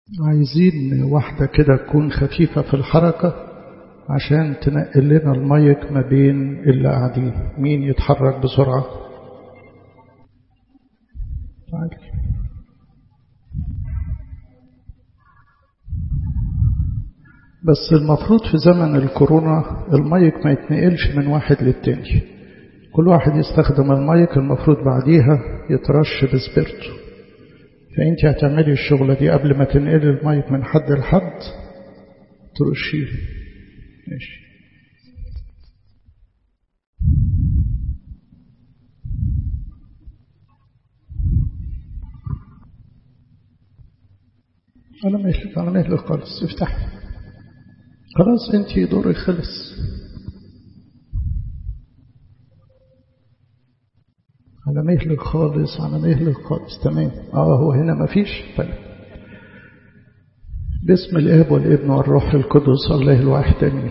عايزين واحدة كده تكون خفيفة في الحركة عشان تنقل لنا المايك ما بين اللي قاعدين مين يتحرك بسرعة تعالي بس المفروض في زمن الكورونا المايك ما يتنقلش من واحد للتاني كل واحد يستخدم المايك المفروض بعديها يترش بسبيرتو فانت هتعملي الشغلة دي قبل ما تنقلي المايك من حد لحد ترشيه ماشي على مهلك على مهلك خالص افتح خلاص انت دورك خلص على مهلك خالص على مهلك خالص تمام اه هو هنا مفيش طيب باسم الاب والابن والروح القدس الله الواحد امين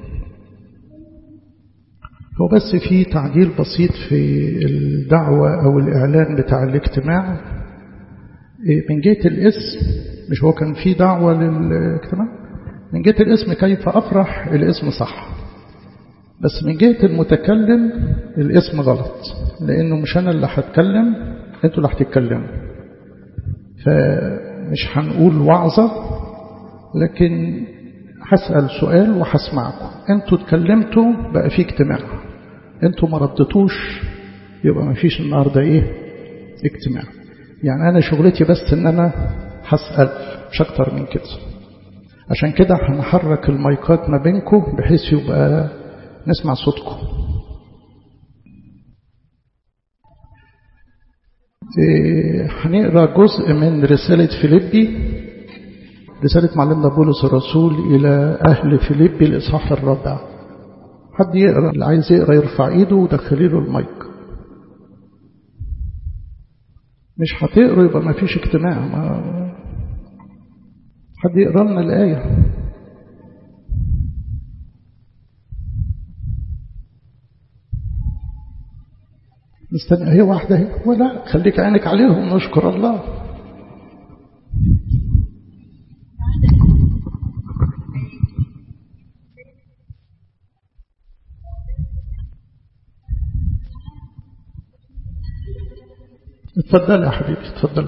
هو بس في تعديل بسيط في الدعوة او الاعلان بتاع الاجتماع من جهة الاسم مش هو كان في دعوة للاجتماع من جهة الاسم كيف افرح الاسم صح بس من جهة المتكلم الاسم غلط لأنه مش أنا اللي هتكلم أنتوا اللي هتتكلموا فمش هنقول وعظة لكن هسأل سؤال وهسمعكم أنتوا اتكلمتوا بقى في اجتماع أنتوا ما ردتوش يبقى ما فيش النهاردة إيه اجتماع يعني أنا شغلتي بس إن أنا هسأل مش أكتر من كده عشان كده هنحرك المايكات ما بينكم بحيث يبقى نسمع صوتكم هنقرا جزء من رسالة فيليبي رسالة معلمنا بولس الرسول إلى أهل فيليبي الإصحاح الرابع حد يقرا اللي عايز يقرا يرفع إيده ودخلي له المايك مش هتقرا يبقى ما فيش اجتماع ما حد يقرا لنا الآية مستني هي واحدة هي ولا خليك عينك عليهم نشكر الله اتفضل يا حبيبي اتفضل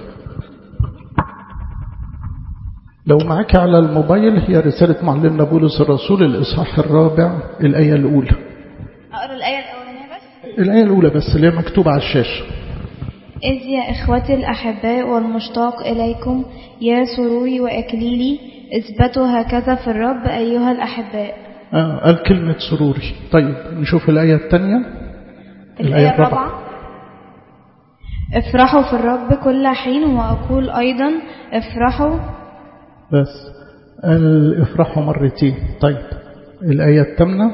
لو معاك على الموبايل هي رسالة معلمنا بولس الرسول الإصحاح الرابع الآية الأولى أقرأ الآية الأولانية بس الآية الأولى بس اللي هي مكتوبة على الشاشة إذ يا إخوتي الأحباء والمشتاق إليكم يا سروري وإكليلي اثبتوا هكذا في الرب أيها الأحباء آه قال كلمة سروري طيب نشوف الآية الثانية الآية الرابعة افرحوا في الرب كل حين وأقول أيضا افرحوا بس قال افرحوا مرتين طيب الآية الثامنة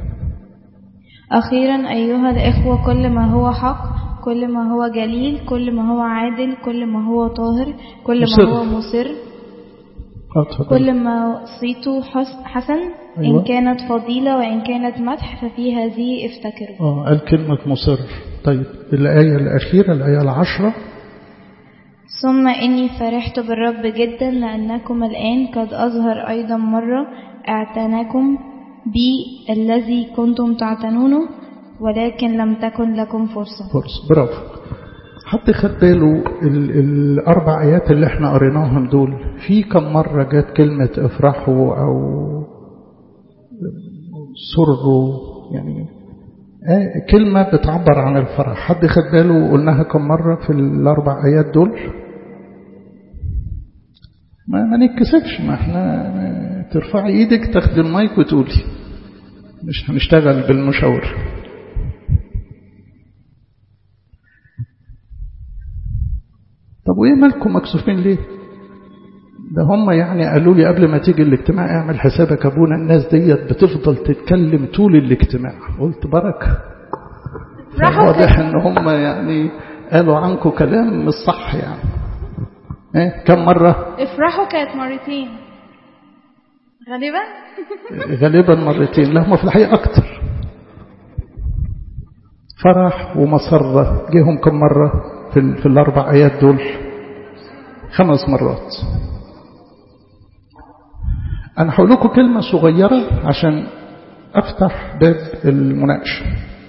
أخيرا أيها الإخوة كل ما هو حق كل ما هو جليل كل ما هو عادل كل ما هو طاهر كل ما مصر. هو مصر اتفضل. كل ما صيته حس- حسن أيوة. إن كانت فضيلة وإن كانت مدح ففي هذه افتكروا اه قال كلمة مصر طيب الآية الأخيرة الآية العشرة ثم إني فرحت بالرب جدا لأنكم الآن قد أظهر أيضا مرة اعتناكم بي الذي كنتم تعتنونه ولكن لم تكن لكم فرصة فرصة برافو حد خد باله ال- الأربع آيات اللي احنا قريناهم دول في كم مرة جت كلمة افرحوا أو سروا يعني آه كلمة بتعبر عن الفرح حد خد باله قلناها كم مرة في الأربع آيات دول ما, ما نتكسفش ما احنا ترفعي ايدك تاخدي المايك وتقولي مش هنشتغل بالمشاور طب وايه مالكم مكسوفين ليه ده هم يعني قالوا لي قبل ما تيجي الاجتماع اعمل حسابك ابونا الناس ديت بتفضل تتكلم طول الاجتماع قلت بركه واضح ان هم يعني قالوا عنكم كلام مش صح يعني ايه كم مره افرحوا كانت مرتين غالبا غالبا مرتين لا هم في الحقيقه اكتر فرح ومسره جيهم كم مره في, ال- في الاربع ايات دول خمس مرات أنا هقول لكم كلمة صغيرة عشان أفتح باب المناقشة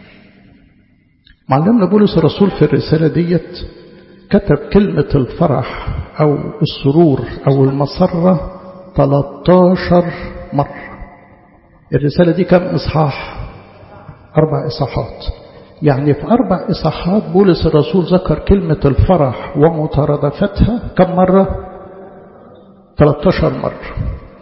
معلمنا بولس الرسول في الرسالة ديت كتب كلمة الفرح أو السرور أو المسرة 13 مرة الرسالة دي كم إصحاح أربع إصحاحات يعني في أربع إصحاحات بولس الرسول ذكر كلمة الفرح ومترادفتها كم مرة 13 مرة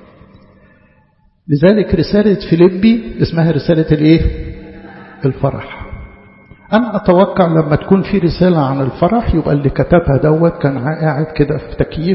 لذلك رسالة فيليبي اسمها رسالة الايه الفرح أنا أتوقع لما تكون في رسالة عن الفرح يبقى اللي كتبها دوت كان قاعد كده في تكييف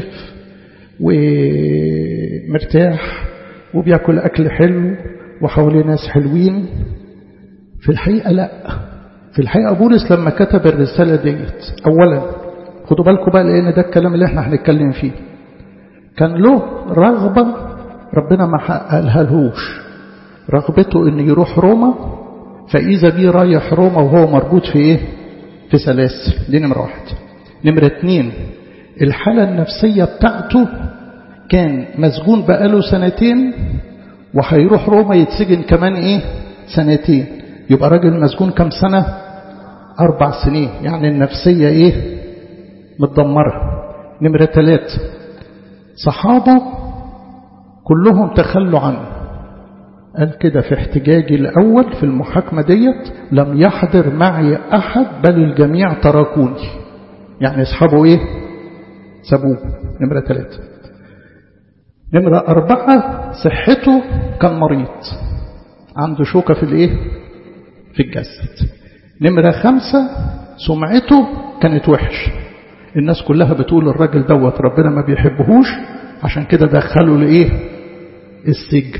ومرتاح وبياكل أكل حلو وحواليه ناس حلوين في الحقيقة لا في الحقيقة بولس لما كتب الرسالة ديت أولا خدوا بالكم بقى لأن ده الكلام اللي احنا هنتكلم فيه كان له رغبة ربنا ما حققها لهوش رغبته ان يروح روما فإذا بيه رايح روما وهو مربوط في ايه في سلاسل دي نمرة واحد نمرة اتنين الحالة النفسية بتاعته كان مسجون بقاله سنتين وهيروح روما يتسجن كمان ايه سنتين يبقى راجل مسجون كم سنة أربع سنين يعني النفسية ايه متدمرة نمرة ثلاثة صحابه كلهم تخلوا عنه قال كده في احتجاجي الأول في المحاكمة ديت لم يحضر معي أحد بل الجميع تركوني يعني أصحابه إيه سابوه نمرة ثلاثة نمرة أربعة صحته كان مريض عنده شوكة في الإيه في الجسد نمرة خمسة سمعته كانت وحش الناس كلها بتقول الراجل دوت ربنا ما بيحبهوش عشان كده دخلوا لإيه السجن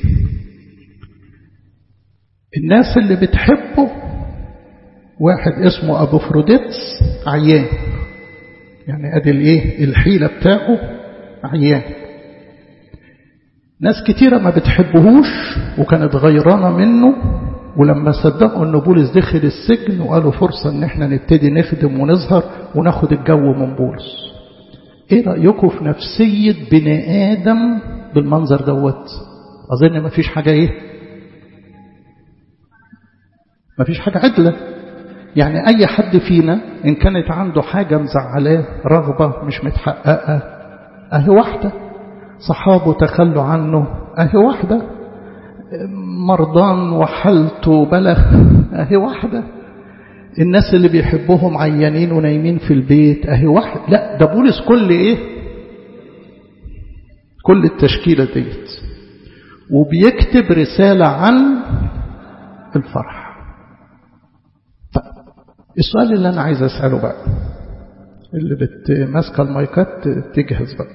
الناس اللي بتحبه واحد اسمه أبو فروديتس عيان يعني ادي الايه الحيلة بتاعه عيان ناس كتيرة ما بتحبهوش وكانت غيرانة منه ولما صدقوا ان بولس دخل السجن وقالوا فرصة ان احنا نبتدي نخدم ونظهر وناخد الجو من بولس ايه رأيكم في نفسية بني آدم بالمنظر دوت اظن ما فيش حاجة ايه ما فيش حاجة عدلة يعني أي حد فينا إن كانت عنده حاجة مزعلاه رغبة مش متحققة أهي واحدة صحابه تخلوا عنه أهي واحدة مرضان وحالته بلغ أهي واحدة الناس اللي بيحبوهم عيانين ونايمين في البيت أهي واحد لا ده بولس كل إيه كل التشكيلة ديت وبيكتب رسالة عن الفرح السؤال اللي أنا عايز أسأله بقى اللي بتماسكه المايكات تجهز بقى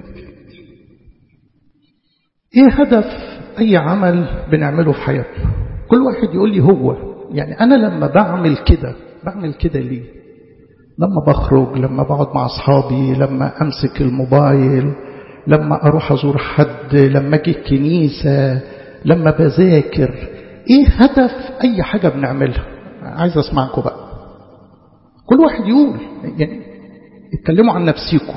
إيه هدف أي عمل بنعمله في حياتنا كل واحد يقول لي هو يعني أنا لما بعمل كده بعمل كده ليه لما بخرج لما بقعد مع أصحابي لما أمسك الموبايل لما أروح أزور حد لما أجي الكنيسة لما بذاكر إيه هدف أي حاجة بنعملها عايز أسمعكم بقى كل واحد يقول يعني اتكلموا عن نفسيكم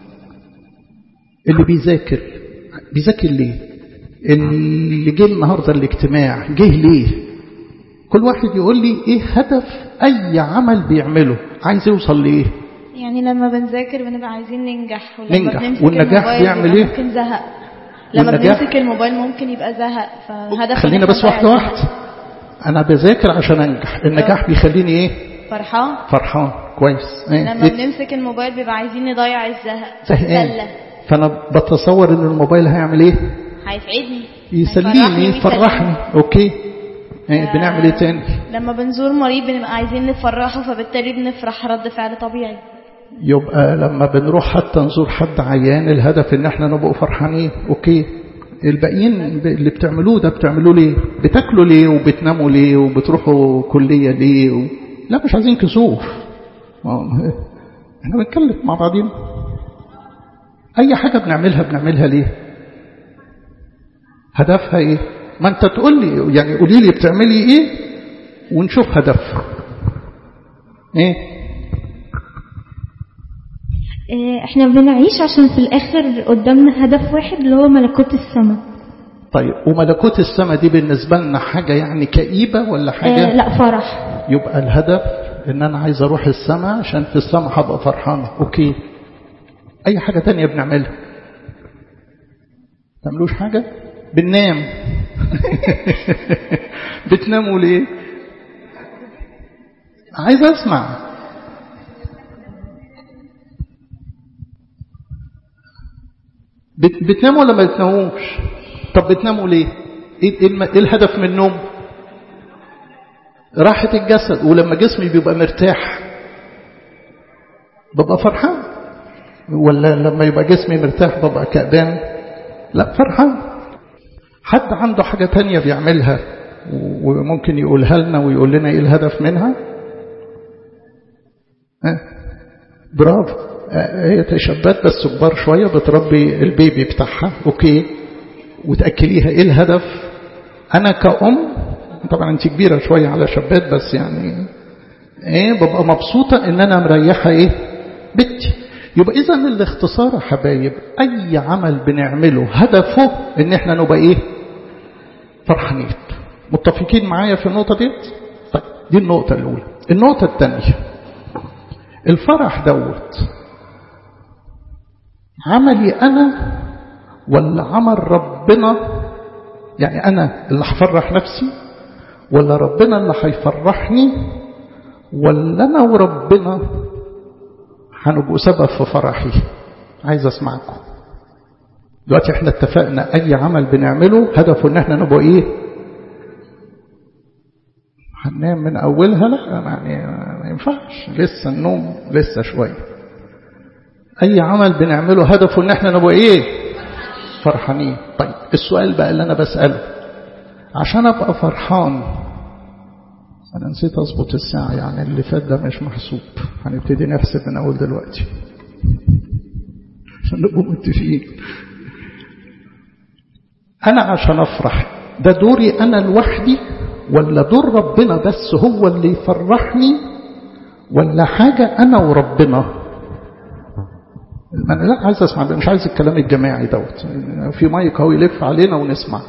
اللي بيذاكر بيذاكر ليه اللي جه النهاردة الاجتماع جه ليه كل واحد يقول لي ايه هدف اي عمل بيعمله عايز يوصل ليه يعني لما بنذاكر بنبقى عايزين ننجح ولما ننجح. بنمسك والنجاح الموبايل بيعمل بيبقى إيه؟ ممكن زهق لما والنجاح- بنمسك الموبايل ممكن يبقى زهق فهدف خلينا بس واحدة واحدة أنا بذاكر عشان أنجح النجاح بيخليني إيه فرحان فرحان كويس إيه؟ لما إيه؟ بنمسك الموبايل بيبقى عايزين نضيع الزهق زهقان سلة فأنا بتصور إن الموبايل هيعمل إيه هيسعدني يسليني هيفرحني يفرحني أوكي إيه بنعمل إيه تاني لما بنزور مريض بنبقى عايزين نفرحه فبالتالي بنفرح رد فعل طبيعي يبقى لما بنروح حتى نزور حد عيان الهدف ان احنا نبقوا فرحانين اوكي الباقيين ب- اللي بتعملوه ده بتعملوه ليه بتاكلوا ليه وبتناموا ليه وبتروحوا كلية ليه و... لا مش عايزين كسوف ما هو- احنا بنتكلم مع بعضين اي حاجة بنعملها بنعملها ليه هدفها ايه ما انت تقول لي يعني قولي لي بتعملي ايه ونشوف هدفها ايه آه، احنا بنعيش عشان في الاخر قدامنا هدف واحد اللي هو ملكوت السماء طيب وملكوت السماء دي بالنسبة لنا حاجة يعني كئيبة ولا حاجة آه لا فرح يبقى الهدف ان انا عايز اروح السماء عشان في السماء هبقى فرحانة اوكي اي حاجة تانية بنعملها تعملوش حاجة بننام بتناموا ليه عايز اسمع بت... بتناموا ولا ما بتناموش طب بتناموا ليه ايه, إيه الهدف من النوم راحة الجسد ولما جسمي بيبقى مرتاح ببقى فرحان ولا لما يبقى جسمي مرتاح ببقى كأبان لا فرحان حد عنده حاجة تانية بيعملها وممكن يقولها لنا ويقول لنا ايه الهدف منها اه برافو هي تشبات بس كبار شوية بتربي البيبي بتاعها اوكي وتأكليها ايه الهدف انا كأم طبعا انت كبيرة شوية على شبات بس يعني ايه ببقى مبسوطة ان انا مريحة ايه بنتي يبقى اذا الاختصار يا حبايب اي عمل بنعمله هدفه ان احنا نبقى ايه فرحانين متفقين معايا في النقطة دي طيب دي النقطة الاولى النقطة الثانية الفرح دوت عملي انا ولا عمل ربنا يعني انا اللي هفرح نفسي ولا ربنا اللي هيفرحني ولا انا وربنا هنبقوا سبب في فرحي عايز اسمعكم دلوقتي احنا اتفقنا اي عمل بنعمله هدفه ان احنا نبقى ايه هننام من اولها لا يعني ما ينفعش لسه النوم لسه شويه اي عمل بنعمله هدفه ان احنا نبقى ايه فرحانين طيب السؤال بقى اللي انا بساله عشان ابقى فرحان انا نسيت اظبط الساعه يعني اللي فات ده مش محسوب هنبتدي نحسب من اول دلوقتي عشان نبقوا متفقين انا عشان افرح ده دوري انا لوحدي ولا دور ربنا بس هو اللي يفرحني ولا حاجه انا وربنا انا لا عايز اسمع مش عايز الكلام الجماعي دوت في مايك اهو يلف علينا ونسمع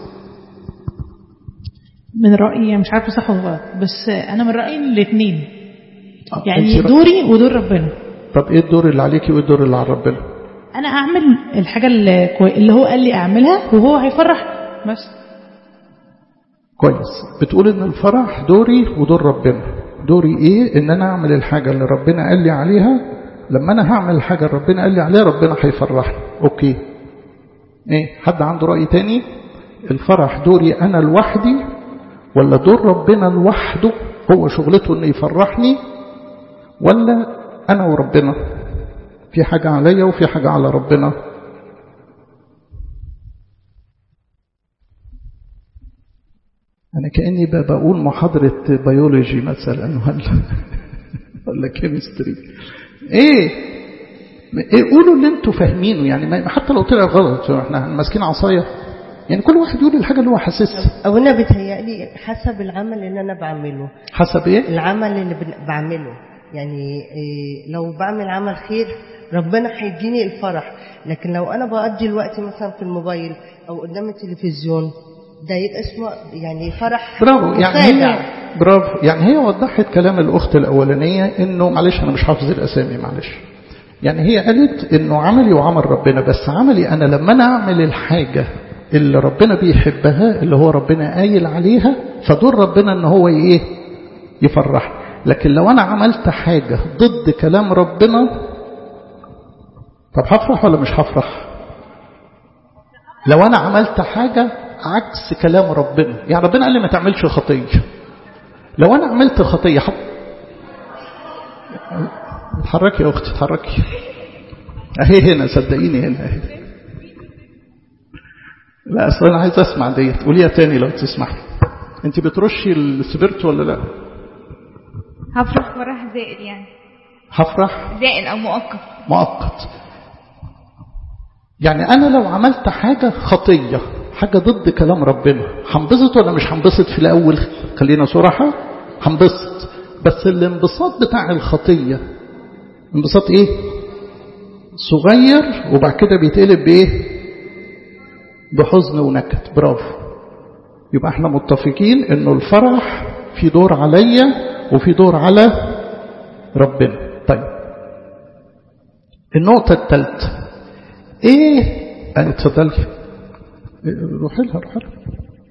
من رأيي مش عارفة صح ولا غلط بس أنا من رأيي الاثنين آه، يعني أنت رأ- دوري ودور ربنا طب ايه الدور اللي عليكي وايه الدور اللي على ربنا أنا أعمل الحاجة اللي, كوي... اللي هو قال لي أعملها وهو هيفرح بس كويس بتقول ان الفرح دوري ودور ربنا دوري ايه ان انا اعمل الحاجة اللي ربنا قال لي عليها لما انا هعمل الحاجة اللي ربنا قال لي عليها ربنا هيفرحني اوكي ايه حد عنده رأي تاني الفرح دوري انا لوحدي ولا دور ربنا لوحده هو شغلته انه يفرحني ولا انا وربنا في حاجة عليا وفي حاجة على ربنا أنا كأني ب- بقول محاضرة بيولوجي مثلا ولا ولا كيمستري إيه إيه قولوا اللي أنتوا فاهمينه يعني ما- حتى لو طلع غلط إحنا ماسكين عصاية يعني كل واحد يقول الحاجة اللي هو حاسسها أو أنا بتهيألي حسب العمل اللي أنا بعمله حسب إيه؟ العمل اللي بن- بعمله يعني إيه، لو بعمل عمل خير ربنا هيديني الفرح لكن لو أنا بقضي الوقت مثلا في الموبايل أو قدام التلفزيون ده يبقى اسمه يعني فرح برافو يعني مخادع. هي برافو يعني هي وضحت كلام الأخت الأولانية إنه معلش أنا مش حافظ الأسامي معلش يعني هي قالت إنه عملي وعمل ربنا بس عملي أنا لما أنا أعمل الحاجة اللي ربنا بيحبها اللي هو ربنا قايل عليها فدور ربنا إن هو إيه يفرح لكن لو أنا عملت حاجة ضد كلام ربنا طب هفرح ولا مش هفرح لو أنا عملت حاجة عكس كلام ربنا يعني ربنا قال لي ما تعملش خطية لو أنا عملت خطية حط اتحركي يا أختي اتحركي أهي هنا صدقيني هنا أهي لا أصل أنا عايز أسمع ديت قوليها تاني لو تسمحي أنت بترشي السبرت ولا لا هفرح فرح زائل يعني هفرح زائل أو مؤقت مؤقت يعني أنا لو عملت حاجة خطية حاجة ضد كلام ربنا هنبسط ولا مش هنبسط في الأول خلينا صراحة هنبسط بس الانبساط بتاع الخطية انبساط ايه صغير وبعد كده بيتقلب بايه بحزن ونكد برافو يبقى احنا متفقين انه الفرح في دور عليا وفي دور على ربنا طيب النقطة الثالثة ايه انا اتفضلي روحي لها روحي لها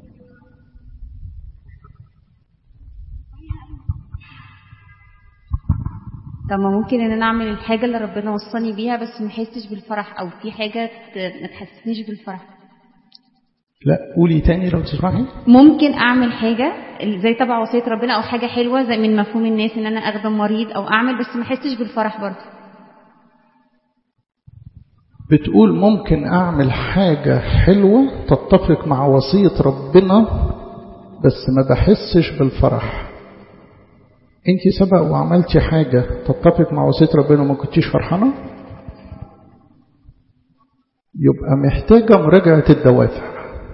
طب ما ممكن ان انا اعمل الحاجه اللي ربنا وصاني بيها بس ما احسش بالفرح او في حاجه ت- ما تحسسنيش بالفرح لا قولي تاني لو تسمحي ممكن اعمل حاجه زي تبع وصيه ربنا او حاجه حلوه زي من مفهوم الناس ان انا اخدم مريض او اعمل بس ما احسش بالفرح برضه بتقول ممكن أعمل حاجة حلوة تتفق مع وصية ربنا بس ما بحسش بالفرح انت سبق وعملتي حاجة تتفق مع وصية ربنا وما كنتيش فرحانة يبقى محتاجة مراجعة الدوافع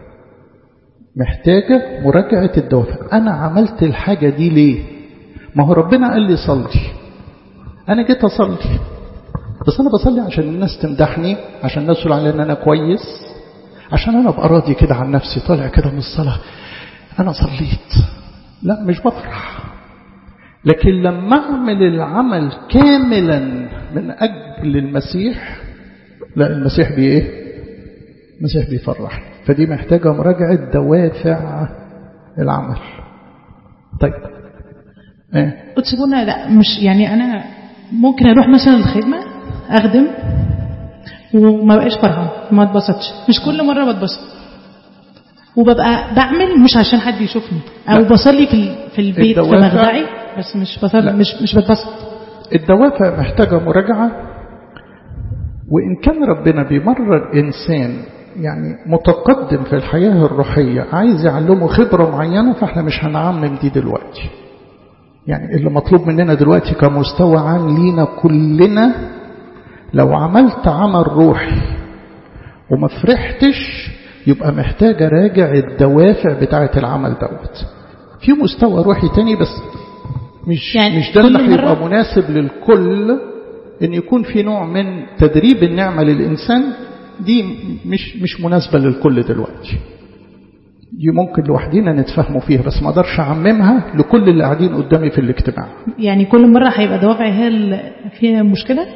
محتاجة مراجعة الدوافع أنا عملت الحاجة دي ليه ما هو ربنا قال لي صلي أنا جيت أصلي بس أنا بصلي عشان الناس تمدحني عشان الناس تقول علي إن أنا كويس عشان أنا أبقى راضي كده عن نفسي طالع كده من الصلاة أنا صليت لا مش بفرح لكن لما أعمل العمل كاملا من أجل المسيح لا المسيح بي إيه المسيح بيفرح فدي محتاجة مراجعة دوافع العمل طيب ايه وتسيبونا لا مش يعني انا ممكن اروح مثلا الخدمه اخدم وما بقاش فرحان ما اتبسطش مش كل مره بتبسط وببقى بعمل مش عشان حد يشوفني او لا. بصلي في ال- في البيت في الدوافع- مخدعي بس مش بصلي لا. مش مش بتبسط الدوافع محتاجة مراجعة وإن كان ربنا بيمرر إنسان يعني متقدم في الحياة الروحية عايز يعلمه خبرة معينة فإحنا مش هنعمم دي دلوقتي يعني اللي مطلوب مننا دلوقتي كمستوى عام لينا كلنا لو عملت عمل روحي وما فرحتش يبقى محتاج راجع الدوافع بتاعة العمل دوت في مستوى روحي تاني بس مش يعني مش ده اللي كل مرة- هيبقى مناسب للكل ان يكون في نوع من تدريب النعمة للإنسان دي مش مش مناسبة للكل دلوقتي دي ممكن لوحدينا نتفاهموا فيها بس ما اقدرش اعممها لكل اللي قاعدين قدامي في الاجتماع يعني كل مره هيبقى دوافعي هي اللي فيها مشكله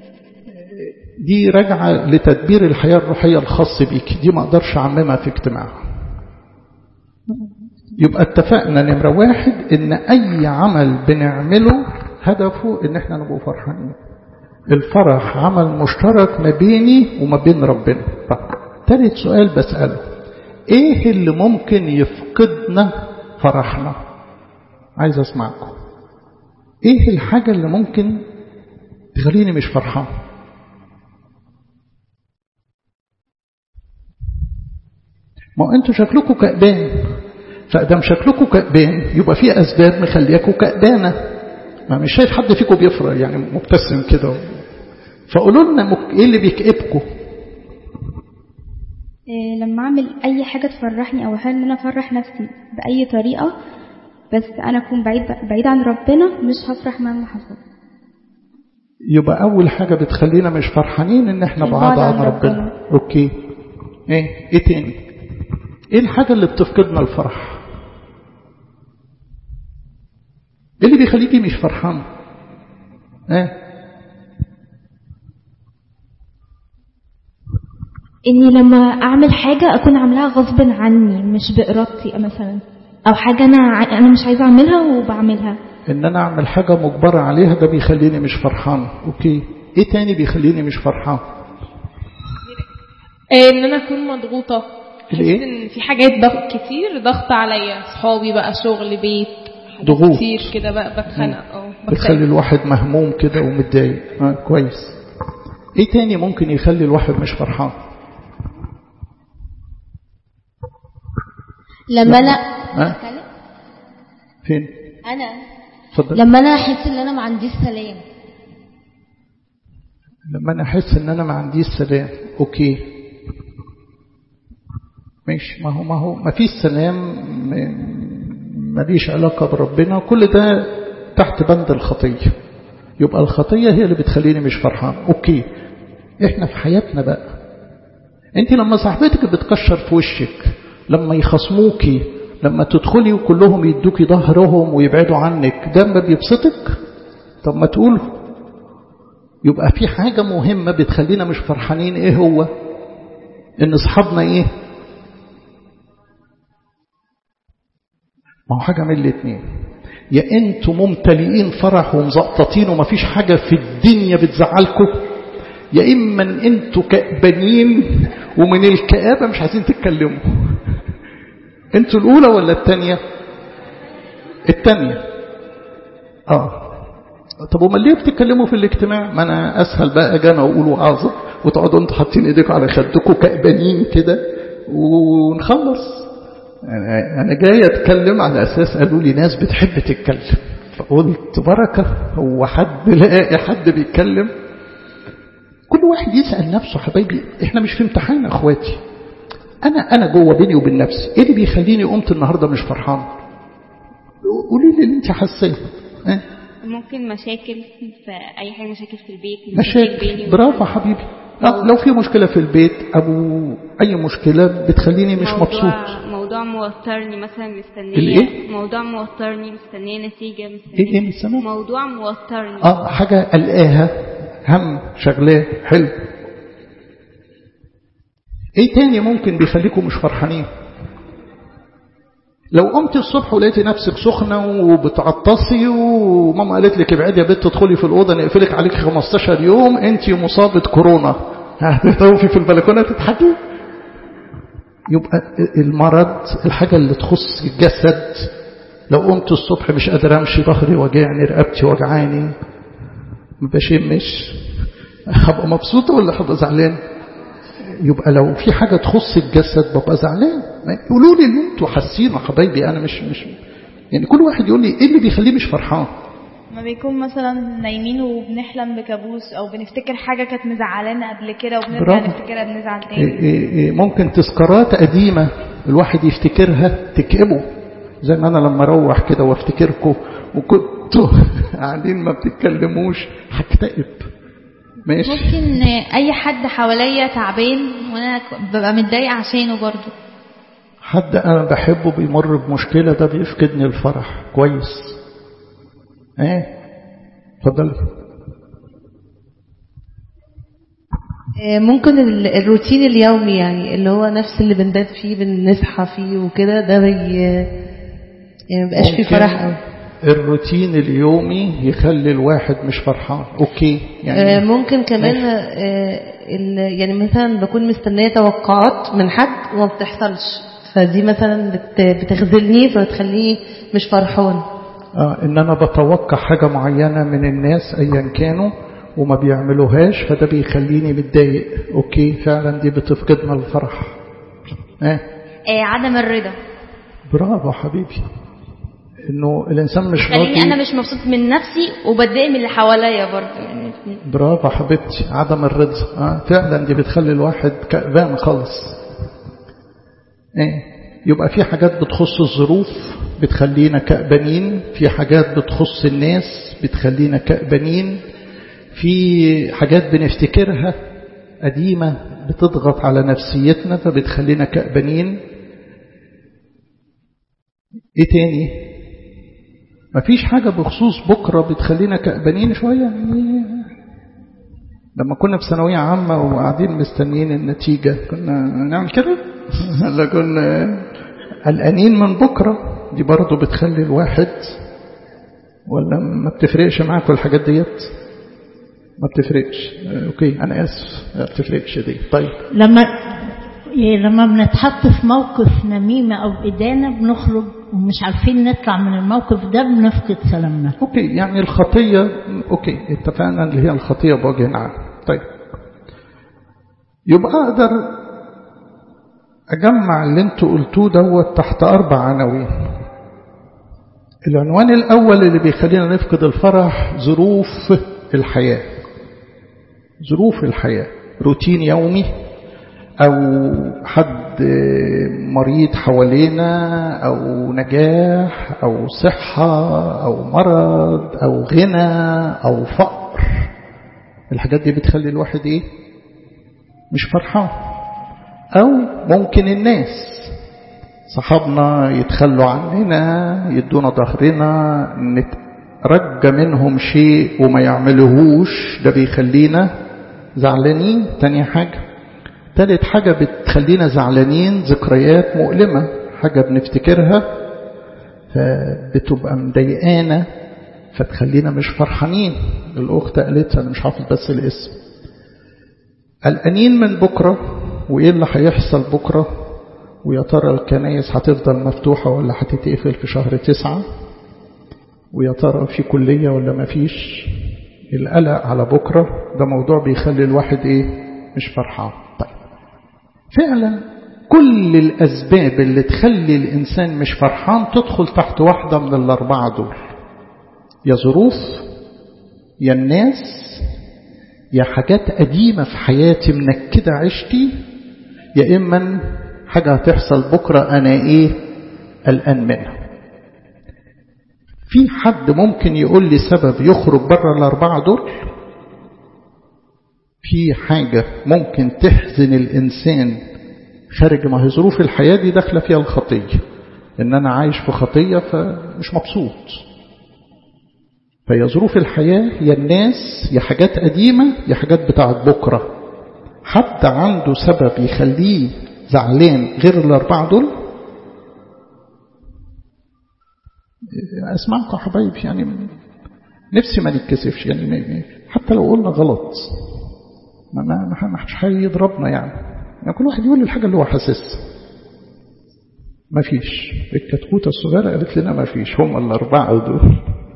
دي راجعة لتدبير الحياة الروحية الخاص بيك دي ما اقدرش اعممها في اجتماع يبقى اتفقنا نمرة واحد ان اي عمل بنعمله هدفه ان احنا نبقى فرحانين الفرح عمل مشترك ما بيني وما بين ربنا طب تالت سؤال بسأله ايه اللي ممكن يفقدنا فرحنا عايز اسمعكم ايه الحاجة اللي ممكن تخليني مش فرحان ما انتوا شكلكم كأبان فأدام شكلكم كأبان يبقى في أسباب مخلياكم كأبانة ما مش شايف حد فيكم بيفرق يعني مبتسم كده فقولوا لنا مك... ايه اللي بيكئبكم إيه، لما اعمل اي حاجه تفرحني او احاول ان انا افرح نفسي باي طريقه بس انا اكون بعيد بعيد عن ربنا مش هفرح مهما حصل يبقى أول حاجة بتخلينا مش فرحانين إن إحنا البعد بعاد عن عن ربنا ربنا. أوكي إيه إيه تاني إيه الحاجة اللي بتفقدنا الفرح إيه اللي بيخليكي مش فرحان إيه اني لما اعمل حاجه اكون عاملاها غصب عني مش بارادتي مثلا او حاجه انا ع- انا مش عايزه اعملها وبعملها إن أنا أعمل حاجة مجبرة عليها ده بيخليني مش فرحان أوكي إيه تاني بيخليني مش فرحان آه، ان انا اكون مضغوطه احس الإيه؟ ان في حاجات ضغط كتير ضغط عليا صحابي بقى شغل بيت حاجات ضغوط. كتير كده بقى بتخنق اه بتخلي بكتئب. الواحد مهموم كده ومتضايق آه كويس ايه تاني ممكن يخلي الواحد مش فرحان لما انا ها فين انا اتفضل لما انا احس ان انا ما عنديش سلام لما انا احس ان انا ما عنديش سلام اوكي ماشي ما هو ما هو ما فيش سلام م- ماليش علاقه بربنا كل ده تحت بند الخطيه يبقى الخطيه هي اللي بتخليني مش فرحان اوكي احنا في حياتنا بقى انت لما صاحبتك بتكشر في وشك لما يخصموكي لما تدخلي وكلهم يدوكي ظهرهم ويبعدوا عنك ده ما بيبسطك طب ما تقوله يبقى في حاجة مهمة بتخلينا مش فرحانين ايه هو ان اصحابنا ايه ما هو حاجة من الاتنين يا انتوا ممتلئين فرح ومزقططين ومفيش حاجة في الدنيا بتزعلكم يا اما ان انتوا كأبانين ومن الكآبة مش عايزين تتكلموا انتوا الاولى ولا الثانيه الثانيه اه طب امال ليه بتتكلموا في الاجتماع ما انا اسهل بقى اجي انا اقول وعظه وتقعدوا انتوا حاطين ايديكم على خدكم كأبانين كده ونخلص انا جاي اتكلم على اساس قالوا لي ناس بتحب تتكلم فقلت بركه هو حد لاقي حد بيتكلم كل واحد يسال نفسه حبايبي احنا مش في امتحان يا اخواتي انا انا جوه بيني وبين نفسي ايه اللي بيخليني قمت النهارده مش فرحان قولي لي اللي انت حاساه اه؟ ممكن مشاكل في اي حاجه مشاكل في البيت مشاكل برافو حبيبي لا لو في مشكله في البيت او اي مشكله بتخليني مش موضوع مبسوط موضوع موترني مثلا مستنيه الإيه؟ موضوع موترني مستنيه نتيجه ايه مستنيه ايه مش سامع موضوع موترني اه حاجه قلقاها هم شغلاه حلو ايه تاني ممكن بيخليكم مش فرحانين لو قمت الصبح ولقيتي نفسك سخنة وبتعطسي وماما قالت لك ابعدي يا بنت تدخلي في الأوضة نقفلك عليك 15 يوم انت مصابة كورونا هتقفي في البلكونة تضحكي يبقى المرض الحاجة اللي تخص الجسد لو قمت الصبح مش قادر امشي ظهري وجعني رقبتي وجعاني ما بشمش هبقى مبسوطة ولا هبقى زعلان يبقى لو في حاجة تخص الجسد ببقى زعلان قولوا لي اللي انتوا حاسينه يا حبايبي انا مش مش يعني كل واحد يقول لي ايه اللي بيخليه مش فرحان ما بيكون مثلا نايمين وبنحلم بكابوس او بنفتكر حاجه كانت مزعلانا قبل كده وبنرجع برافو. نفتكرها بنزعل إيه تاني إيه إيه ممكن تذكارات قديمة الواحد يفتكرها تكئبه زي ما انا لما اروح كده وافتكركم وكنتوا قاعدين ما بتتكلموش هكتئب ماشي ممكن اي حد حواليا تعبان وانا ببقى متضايقه عشانه برضو حد انا بحبه بيمر بمشكلة ده بيفقدني الفرح كويس ايه اتفضل آه، ممكن ال- الروتين اليومي يعني اللي هو نفس اللي بنبات فيه بنصحى فيه وكده ده بي يعني مبقاش فيه ممكن فرح قوي الروتين اليومي يخلي الواحد مش فرحان اوكي آه، يعني ممكن كمان ماشي. آه، ال- يعني مثلا بكون مستنية توقعات من حد وما بتحصلش فدي مثلا بت- بتخذلني فبتخليني مش فرحان آه ان انا بتوقع حاجة معينة من الناس ايا كانوا وما بيعملوهاش فده بيخليني متضايق اوكي فعلا دي بتفقدنا الفرح اه آه عدم الرضا برافو حبيبي انه الانسان مش خليني راضي انا مش مبسوط من نفسي وبتضايق من اللي حواليا برضو يعني برافو حبيبتي عدم الرضا آه فعلا دي بتخلي الواحد كأبان خالص ايه يبقى في حاجات بتخص الظروف بتخلينا كأبانين في حاجات بتخص الناس بتخلينا كأبانين في حاجات بنفتكرها قديمة بتضغط على نفسيتنا فبتخلينا كأبانين ايه تاني مفيش حاجة بخصوص بكرة بتخلينا كأبانين شوية يعني لما كنا في ثانوية عامة وقاعدين مستنيين النتيجة كنا نعمل كده ولا كنا قلقانين من بكرة دي برضه بتخلي الواحد ولا ما بتفرقش معاكم الحاجات ديت ما بتفرقش اوكي انا اسف ما بتفرقش دي طيب لما إيه لما بنتحط في موقف نميمة أو إدانة بنخرج ومش عارفين نطلع من الموقف ده بنفقد سلامنا اوكي يعني الخطية اوكي اتفقنا اللي هي الخطية بوجه عام طيب يبقى اقدر اجمع اللي انتوا قلتوه دوت تحت اربع عناوين العنوان الاول اللي بيخلينا نفقد الفرح ظروف الحياة ظروف الحياة روتين يومي أو حد مريض حوالينا أو نجاح أو صحة أو مرض أو غنى أو فقر الحاجات دي بتخلي الواحد إيه مش فرحان أو ممكن الناس صحابنا يتخلوا عننا يدونا ظهرنا نترجى منهم شيء وما يعملوهوش ده بيخلينا زعلانين تاني حاجة تالت حاجة بتخلينا زعلانين ذكريات مؤلمة حاجة بنفتكرها فبتبقى مضايقانا فتخلينا مش فرحانين الأخت قالت أنا مش حافظ بس الاسم قلقانين من بكرة وإيه اللي هيحصل بكرة ويا ترى الكنايس هتفضل مفتوحة ولا هتتقفل في شهر تسعة ويا ترى في كلية ولا ما فيش القلق على بكرة ده موضوع بيخلي الواحد إيه مش فرحان طيب فعلا كل الأسباب اللي تخلي الإنسان مش فرحان تدخل تحت واحدة من الأربعة دول يا ظروف يا الناس يا حاجات قديمة في حياتي منكدة عشتي يا إما حاجة هتحصل بكرة أنا إيه قلقان منها في حد ممكن يقول لي سبب يخرج بره الأربعة دول في حاجة ممكن تحزن الإنسان خارج ما هي ظروف الحياة دي داخلة فيها الخطية إن أنا عايش في خطية فمش مبسوط فهي ظروف الحياة يا الناس يا حاجات قديمة يا حاجات بتاعت بكرة حد عنده سبب يخليه زعلان غير الأربعة دول أسمعكم يا حبايبي يعني نفسي ما نتكسفش يعني حتى لو قلنا غلط ما ما ما حدش هيضربنا يعني. يعني كل واحد يقول الحاجة اللي هو حاسسها ما فيش الكتكوتة الصغيرة قالت لنا ما فيش هم الأربعة دول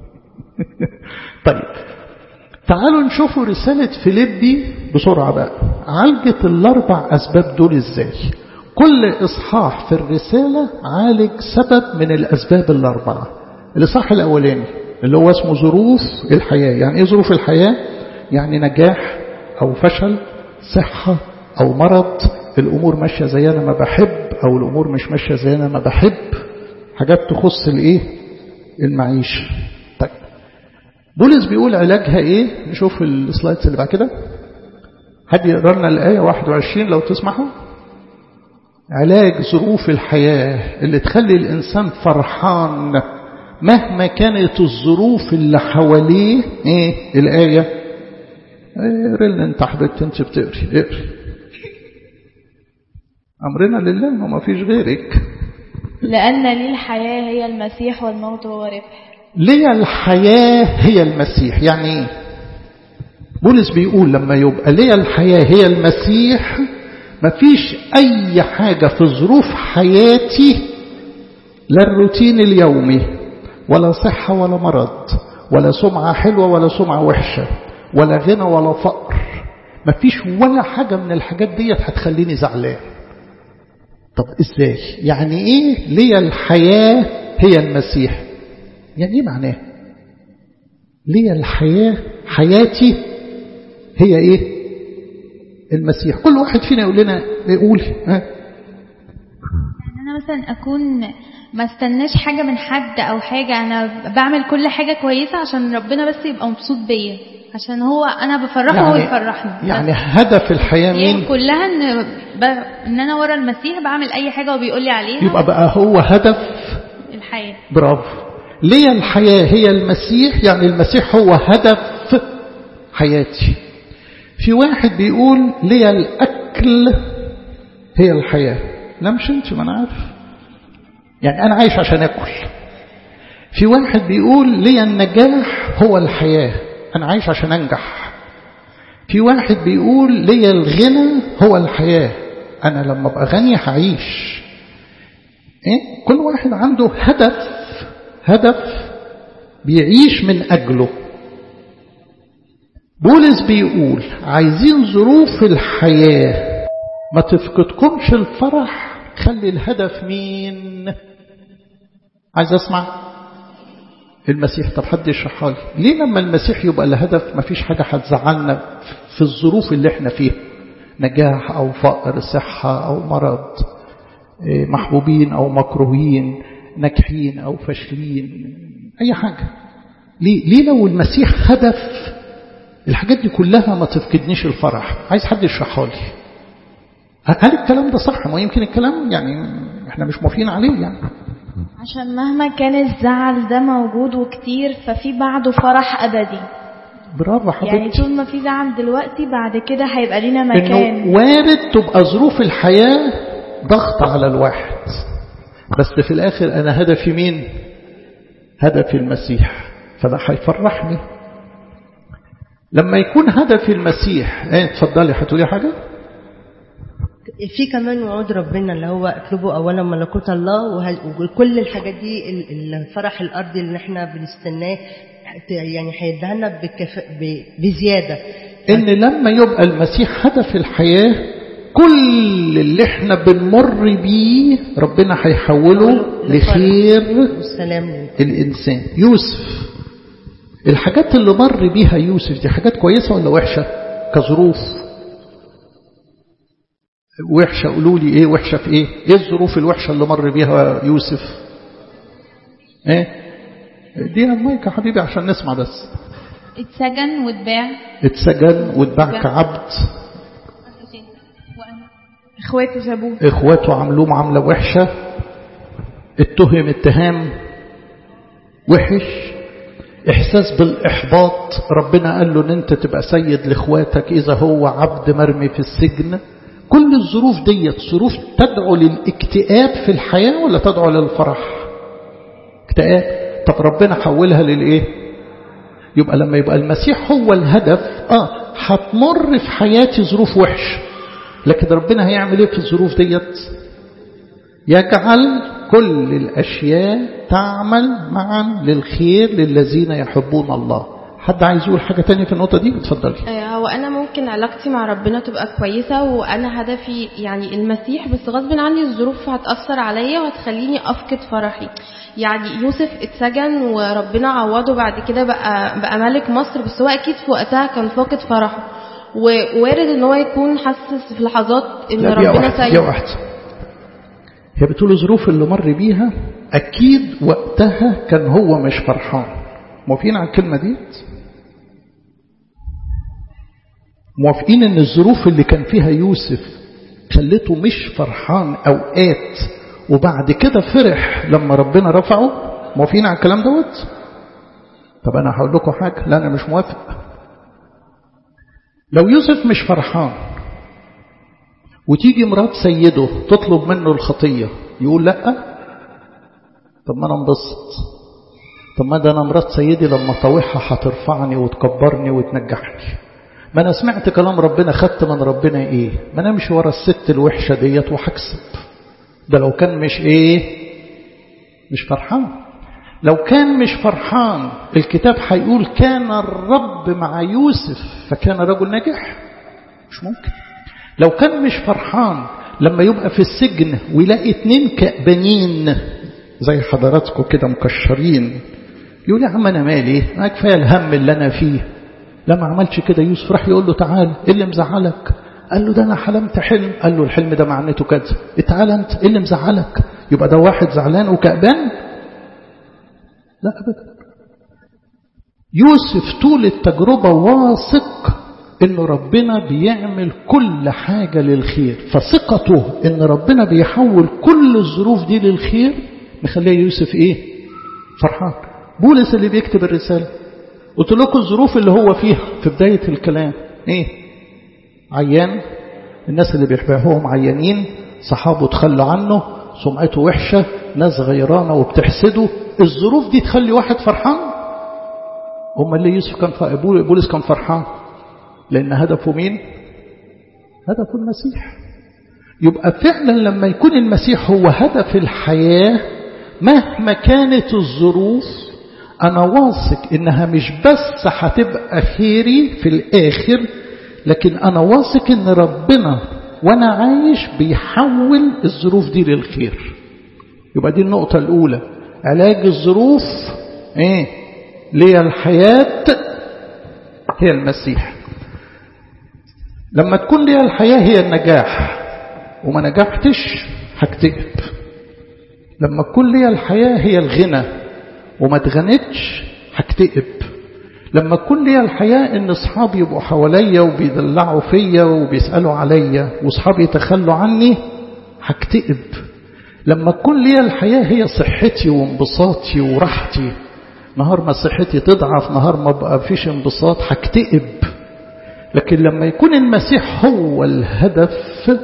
طيب تعالوا نشوفوا رسالة فيليبي بسرعة بقى عالجت الأربع أسباب دول إزاي كل إصحاح في الرسالة عالج سبب من الأسباب الأربعة الإصحاح الأولاني اللي هو اسمه ظروف الحياة يعني إيه ظروف الحياة يعني نجاح أو فشل صحة أو مرض الأمور ماشية زي أنا ما بحب أو الأمور مش ماشية زي أنا ما بحب حاجات تخص الإيه المعيشة طيب بولس بيقول علاجها إيه نشوف السلايدز اللي بعد كده حد يقرأ لنا الآية 21 لو تسمحوا علاج ظروف الحياة اللي تخلي الإنسان فرحان مهما كانت الظروف اللي حواليه ايه الآية اقري لنا انت حبيبتي انت بتقري اقري أمرنا لله وما فيش غيرك لأن لي الحياة هي المسيح والموت هو ربح لي الحياة هي المسيح يعني ايه بولس بيقول لما يبقى لي الحياة هي المسيح مفيش أي حاجة في ظروف حياتي لا الروتين اليومي ولا صحة ولا مرض ولا سمعة حلوة ولا سمعة وحشة ولا غنى ولا فقر مفيش ولا حاجة من الحاجات ديت هتخليني زعلان طب ازاي يعني ايه لي الحياة هي المسيح يعني ايه معناه لي الحياة حياتي هي ايه المسيح كل واحد فينا يقول لنا يقول ها يعني انا مثلا اكون ما استناش حاجة من حد او حاجة انا بعمل كل حاجة كويسة عشان ربنا بس يبقى مبسوط بيا عشان هو انا بفرحه يعني وهو يفرحني يعني هدف الحياة يعني مين كلها ان ب... ان انا ورا المسيح بعمل اي حاجة هو بيقول لي عليها يبقى بقى هو هدف الحياة برافو لي الحياة هي المسيح يعني المسيح هو هدف حياتي في واحد بيقول لي الأكل هي الحياة لا مش انت ما انا عارف يعني انا عايش عشان اكل في واحد بيقول لي النجاح هو الحياة انا عايش عشان انجح في واحد بيقول لي الغنى هو الحياة انا لما ابقى غني هعيش إيه؟ كل واحد عنده هدف هدف بيعيش من أجله بولس بيقول عايزين ظروف الحياة ما تفقدكمش الفرح خلي الهدف مين عايز اسمع المسيح طب حد يشرحها لي ليه لما المسيح يبقى الهدف ما فيش حاجة هتزعلنا في الظروف اللي احنا فيها نجاح أو فقر صحة أو مرض محبوبين أو مكروهين ناجحين أو فاشلين أي حاجة ليه, ليه لو المسيح هدف الحاجات دي كلها ما تفقدنيش الفرح عايز حد يشرحها لي هل الكلام ده صح ما يمكن الكلام يعني احنا مش موافقين عليه يعني عشان مهما كان الزعل ده موجود وكتير ففي بعده فرح أبدي برافو حضرتك يعني طول ما في زعل دلوقتي بعد كده هيبقى لينا انه مكان وارد تبقى ظروف الحياة ضغط على الواحد بس في الاخر انا هدفي مين هدفي المسيح فده هيفرحني لما يكون هدفي المسيح ايه اتفضلي هتقولي حاجة في كمان وعود ربنا اللي هو اطلبوا اولا ملكوت الله وه- وكل الحاجات دي ال- الفرح الارضي اللي احنا بنستناه ت- يعني هيديها لنا بكف... ب... بزياده ان لما يبقى المسيح هدف الحياة كل اللي احنا بنمر بيه ربنا هيحوله لخير والسلام لله. الإنسان يوسف الحاجات اللي مر بيها يوسف دي حاجات كويسة ولا وحشة كظروف وحشة قولوا لي ايه وحشة في ايه ايه الظروف الوحشة اللي مر بيها يوسف ايه دي المايك يا حبيبي عشان نسمع بس اتسجن واتباع اتسجن واتباع كعبد اخواتي سابوه اخواته عملوه معاملة وحشة اتهم اتهام وحش احساس بالاحباط ربنا قال له ان انت تبقى سيد لاخواتك اذا هو عبد مرمي في السجن كل الظروف ديت ظروف تدعو للاكتئاب في الحياة ولا تدعو للفرح اكتئاب طب ربنا حولها للايه يبقى لما يبقى المسيح هو الهدف اه هتمر في حياتي ظروف وحشه لكن ربنا هيعمل ايه في الظروف ديت يجعل كل الأشياء تعمل معا للخير للذين يحبون الله حد عايز يقول حاجة تانية في النقطة دي اتفضلي آه، هو انا ممكن علاقتي مع ربنا تبقى كويسه وانا هدفي يعني المسيح بس غصب عني الظروف هتاثر عليا وهتخليني افقد فرحي يعني يوسف اتسجن وربنا عوضه بعد كده بقى بقى ملك مصر بس هو اكيد في وقتها كان فاقد فرحه ووارد ان هو يكون حاسس في لحظات ان لا دي ربنا واحدة دي سايبه واحدة هي بتقول الظروف اللي مر بيها أكيد وقتها كان هو مش فرحان موافقين على الكلمة ديت موافقين ان الظروف اللي كان فيها يوسف خلته مش فرحان اوقات وبعد كده فرح لما ربنا رفعه موافقين على الكلام دوت طب انا هقول لكم حاجه لا انا مش موافق لو يوسف مش فرحان وتيجي مرات سيده تطلب منه الخطيه يقول لا طب ما انا انبسط طب ما ده انا مرات سيدي لما طاوعها هترفعني وتكبرني وتنجحني ما انا سمعت كلام ربنا خدت من ربنا ايه ما انا امشي ورا الست الوحشه ديت وهكسب ده لو كان مش ايه مش فرحان لو كان مش فرحان الكتاب هيقول كان الرب مع يوسف فكان رجل ناجح مش ممكن لو كان مش فرحان لما يبقى في السجن ويلاقي اتنين كأبانين زي حضراتكم كده مكشرين يقول يا عم انا مالي ما كفايه الهم اللي انا فيه لما عملش كده يوسف راح يقول له تعال ايه اللي مزعلك قال له ده انا حلمت حلم قال له الحلم ده معناته كذا تعال انت ايه اللي مزعلك يبقى ده واحد زعلان وكأبان لا ابدا يوسف طول التجربة واثق ان ربنا بيعمل كل حاجة للخير فثقته ان ربنا بيحول كل الظروف دي للخير مخليه يوسف ايه فرحان بولس اللي بيكتب الرسالة قلت لكم الظروف اللي هو فيها في بداية الكلام ايه عيان الناس اللي بيحبهم عيانين صحابه تخلوا عنه سمعته وحشة ناس غيرانة وبتحسده الظروف دي تخلي واحد فرحان هم اللي يوسف كان ف... بولس كان فرحان لأن هدفه مين هدفه المسيح يبقى فعلا لما يكون المسيح هو هدف الحياة مهما كانت الظروف أنا واثق إنها مش بس هتبقى خيري في الآخر لكن أنا واثق إن ربنا وأنا عايش بيحول الظروف دي للخير يبقى دي النقطة الأولى علاج الظروف إيه ليه الحياة هي المسيح لما تكون لي الحياة هي النجاح وما نجحتش هكتئب لما تكون لي الحياة هي الغنى وما اتغنتش هكتئب لما تكون لي الحياة ان اصحابي يبقوا حواليا وبيدلعوا فيا وبيسألوا عليا واصحابي يتخلوا عني هكتئب لما تكون لي الحياة هي صحتي وانبساطي وراحتي نهار ما صحتي تضعف نهار ما بقى فيش انبساط هكتئب لكن لما يكون المسيح هو الهدف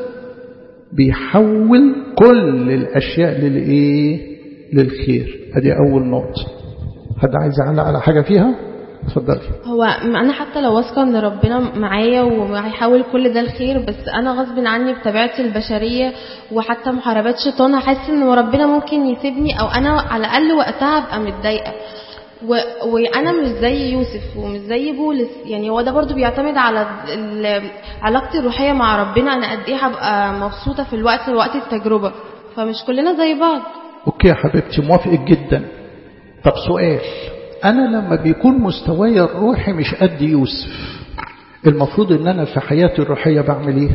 بيحول كل الأشياء للإيه للخير ادي أول نقطة حد عايز يعلق على حاجة فيها اتفضلي هو انا حتى لو واثقه ان ربنا معايا وهيحاول كل ده الخير بس انا غصب عني بطبيعتي البشريه وحتى محاربات شيطان هحس ان ربنا ممكن يسيبني او انا على الاقل وقتها ابقى متضايقه و... وانا مش زي يوسف ومش زي بولس يعني هو ده برضو بيعتمد على ال... علاقتي الروحيه مع ربنا انا قد ايه هبقى مبسوطه في الوقت وقت التجربه فمش كلنا زي بعض اوكي يا حبيبتي موافقك جدا طب سؤال أنا لما بيكون مستواي الروحي مش قد يوسف المفروض أن أنا في حياتي الروحية بعمل إيه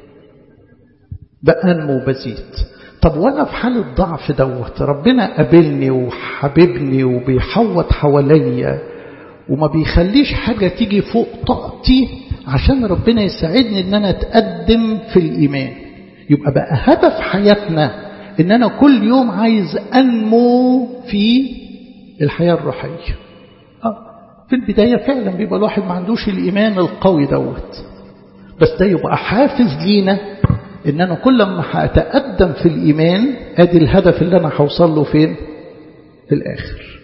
بأنمو بزيد طب وأنا في حالة ضعف دوت ربنا قابلني وحبيبني وبيحوط حواليا وما بيخليش حاجة تيجي فوق طاقتي عشان ربنا يساعدني ان انا اتقدم في الايمان يبقى بقى هدف حياتنا ان انا كل يوم عايز انمو في الحياة الروحية آه. في البداية فعلا بيبقى الواحد ما عندوش الإيمان القوي دوت بس ده يبقى حافز لينا إن أنا كل ما هأتقدم في الإيمان أدي الهدف اللي أنا هوصل له فين في الآخر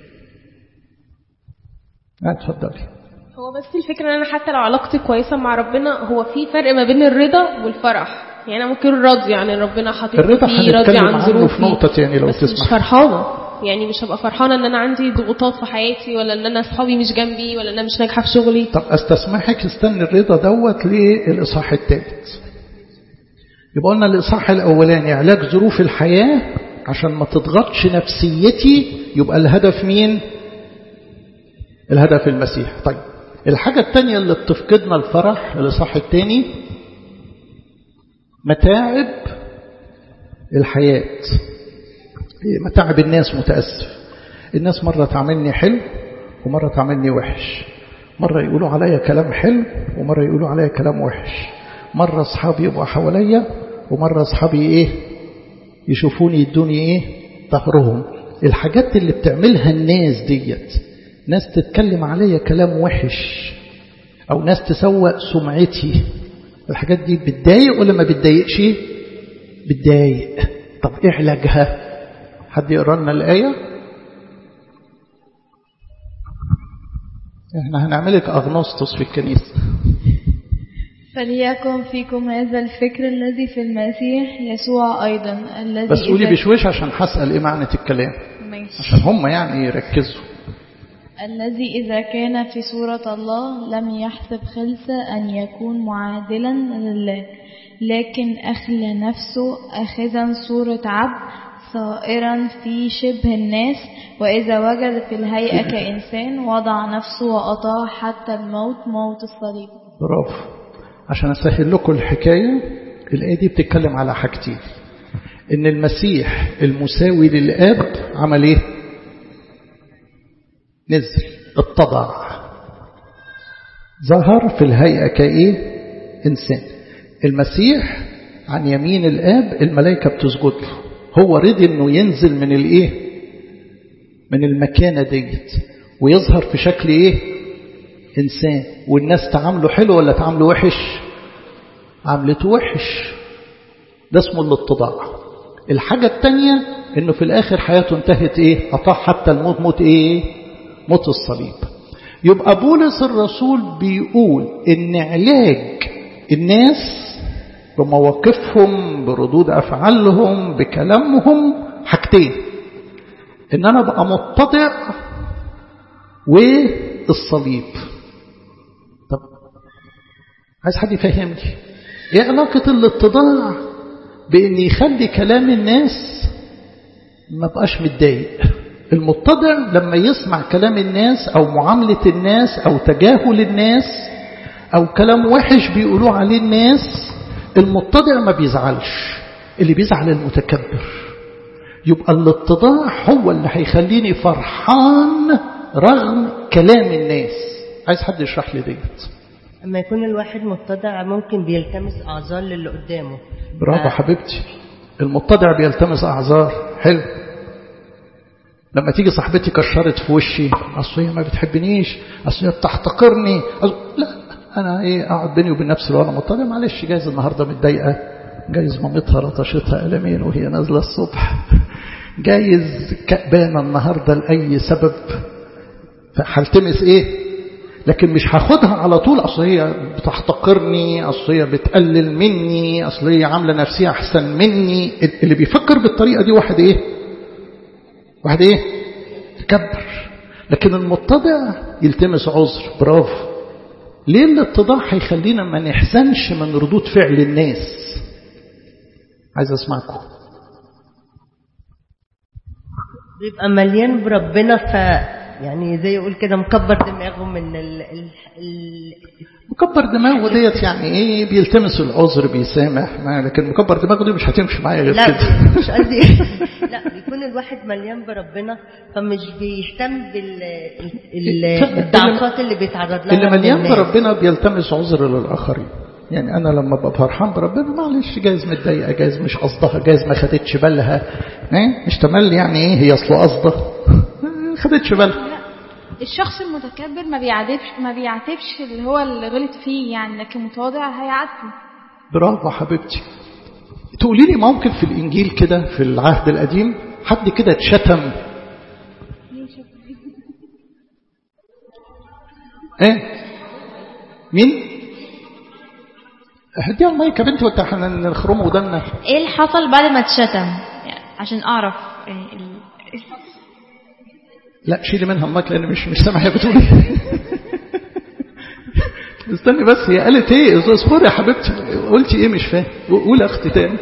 اتفضلي هو بس الفكرة ان انا حتى لو علاقتي كويسة مع ربنا هو في فرق ما بين الرضا والفرح يعني انا ممكن راضي عن ربنا حاططني الرضا فيه راضي هنتكلم عن عنه في ظروفي نقطة تاني لو بس مش تسمح فرحانة يعني مش هبقى فرحانة ان انا عندي ضغوطات في حياتي ولا ان انا اصحابي مش جنبي ولا ان انا مش ناجحة في شغلي طب استسمحك استنى الرضا دوت للإصحاح الثالث يبقى قلنا الإصحاح الأولاني علاج ظروف الحياة عشان ما تضغطش نفسيتي يبقى الهدف مين الهدف المسيح طيب الحاجة الثانية اللي بتفقدنا الفرح الإصحاح الثاني متاعب الحياة متاعب الناس متأسف الناس مرة تعملني حلو ومرة تعملني وحش مرة يقولوا عليا كلام حلو ومرة يقولوا عليا كلام وحش مرة أصحابي يبقوا حواليا ومرة أصحابي إيه يشوفوني يدوني إيه ظهرهم الحاجات اللي بتعملها الناس ديت ناس تتكلم عليا كلام وحش أو ناس تسوق سمعتي الحاجات دي بتضايق ولا ما بتضايقش بتضايق طب إيه علاجها حد يقرأ لنا الآية احنا هنعملك أغنوستوس في الكنيسة فليكن فيكم هذا الفكر الذي في المسيح يسوع أيضا الذي بس قولي إذا- بشويش عشان هسأل إيه معنى الكلام ماشي. عشان هم يعني يركزوا الذي إذا كان في صورة الله لم يحسب خلسة أن يكون معادلا لله لكن أخلى نفسه أخذا صورة عبد صائرا في شبه الناس وإذا وجد في الهيئة كإنسان وضع نفسه وأطاع حتى الموت موت الصليب برافو عشان أسهل لكم الحكاية الآية دي بتتكلم على حاجتين إن المسيح المساوي للآب عمل إيه نزل اتضع ظهر في الهيئة كإيه إنسان المسيح عن يمين الآب الملائكة بتسجد له هو رضي إنه ينزل من الإيه من المكانة ديت ويظهر في شكل إيه إنسان والناس تعامله حلو ولا تعامله وحش عاملته وحش ده اسمه الاتضاع الحاجة التانية انه في الاخر حياته انتهت ايه اطاع حتى الموت موت ايه موت الصليب يبقى بولس الرسول بيقول ان علاج الناس بمواقفهم بردود افعالهم بكلامهم حاجتين ان انا ابقى متضع والصليب طب عايز حد يفهمني ايه علاقة الاتضاع بان يخلي كلام الناس ما بقاش متضايق المتضع لما يسمع كلام الناس او معاملة الناس او تجاهل الناس او كلام وحش بيقولوه عليه الناس المتضع ما بيزعلش اللي بيزعل المتكبر يبقى الاتضاع هو اللي هيخليني فرحان رغم كلام الناس عايز حد يشرح لي ديت اما يكون الواحد متضع ممكن بيلتمس اعذار للي قدامه برافو ف- حبيبتي المتضع بيلتمس اعذار حلو لما تيجي صاحبتي كشرت في وشي اصل هي ما بتحبنيش اصل هي بتحتقرني أصل... لا انا ايه اقعد بيني وبين نفسي لو انا متضع معلش جايز النهارده متضايقه جايز مامتها لطشتها قلمين وهي نازله الصبح جايز كأبانة النهارده لاي سبب فهلتمس ايه لكن مش هاخدها على طول اصل هي بتحتقرني اصل هي بتقلل مني اصل هي عامله نفسها احسن مني اللي بيفكر بالطريقه دي واحد ايه واحد ايه تكبر لكن المتضع يلتمس عذر برافو ليه الاتضاع هيخلينا ما نحزنش من ردود فعل الناس عايز اسمعكم بيبقى مليان بربنا ف يعني زي يقول كده مكبر دماغه من ال... ال... ال... مكبر دماغه ديت يعني ايه بيلتمس العذر بيسامح ما لكن مكبر دماغه دي مش هتمشي معايا غير لا كده مش قصدي لا بيكون الواحد مليان بربنا فمش بيهتم بال ال- ال- الضعفات اللي بيتعرض لها اللي من مليان الناس. بربنا بيلتمس عذر للآخرين يعني أنا لما ببقى فرحان بربنا معلش جايز متضايقة جايز مش قصدها جايز ما خدتش بالها إيه؟ مش تملي يعني إيه هي أصله قصده ما خدتش بالها الشخص المتكبر ما بيعاتبش ما بيعاتبش اللي هو اللي غلط فيه يعني لكن متواضع هيعاتبه برافو حبيبتي تقولي لي موقف في الإنجيل كده في العهد القديم حد كده اتشتم ايه مين هديها المايك يا بنتي وانت احنا نخرمه ودنا ايه اللي حصل بعد ما اتشتم يعني عشان اعرف يعني ال... لا شيلي منها المايك لان مش مش سامع هي بتقول ايه استني بس هي قالت ايه اصبري يا حبيبتي قلتي ايه مش فاهم قولي يا اختي تاني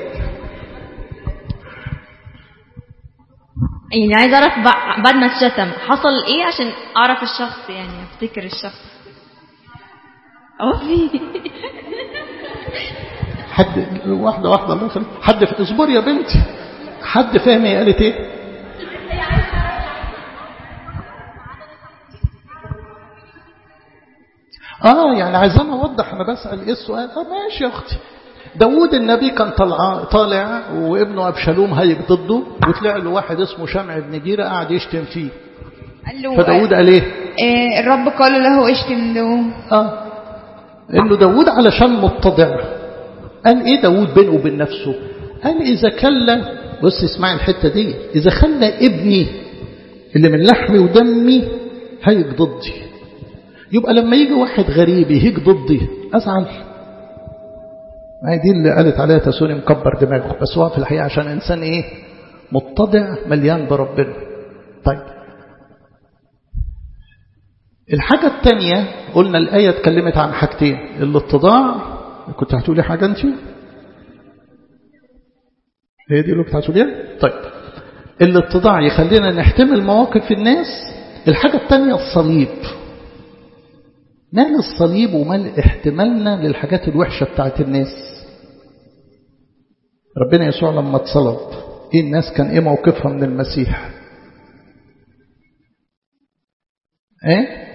يعني عايز اعرف بع- بعد ما اتشتم حصل ايه عشان اعرف الشخص يعني افتكر الشخص اه في حد واحده واحده الله يخليك حد ف... اصبري يا بنتي حد فاهم هي قالت ايه اه يعني عايزانا اوضح انا بسال ايه السؤال اه ماشي يا اختي داوود النبي كان طلع طالع وابنه ابشالوم هيج ضده وطلع له واحد اسمه شمع بن جيره قاعد يشتم فيه قال له فداوود قال ايه آه، الرب قال له اشتم له اه انه داوود علشان متضع قال ايه داوود بينه وبين نفسه قال اذا خلى بص اسمعي الحته دي اذا خلى ابني اللي من لحمي ودمي هيج ضدي يبقى لما يجي واحد غريب يهيج ضدي ازعل ما هي دي اللي قالت عليها تسوني مكبر دماغه بس هو في الحقيقه عشان انسان ايه متضع مليان بربنا طيب الحاجة الثانية قلنا الآية اتكلمت عن حاجتين الاتضاع كنت هتقولي حاجة أنت هي دي اللي كنت هتقوليها طيب الاتضاع يخلينا نحتمل مواقف الناس الحاجة الثانية الصليب مال الصليب ومال احتمالنا للحاجات الوحشة بتاعت الناس ربنا يسوع لما اتصلب ايه الناس كان ايه موقفها من المسيح ايه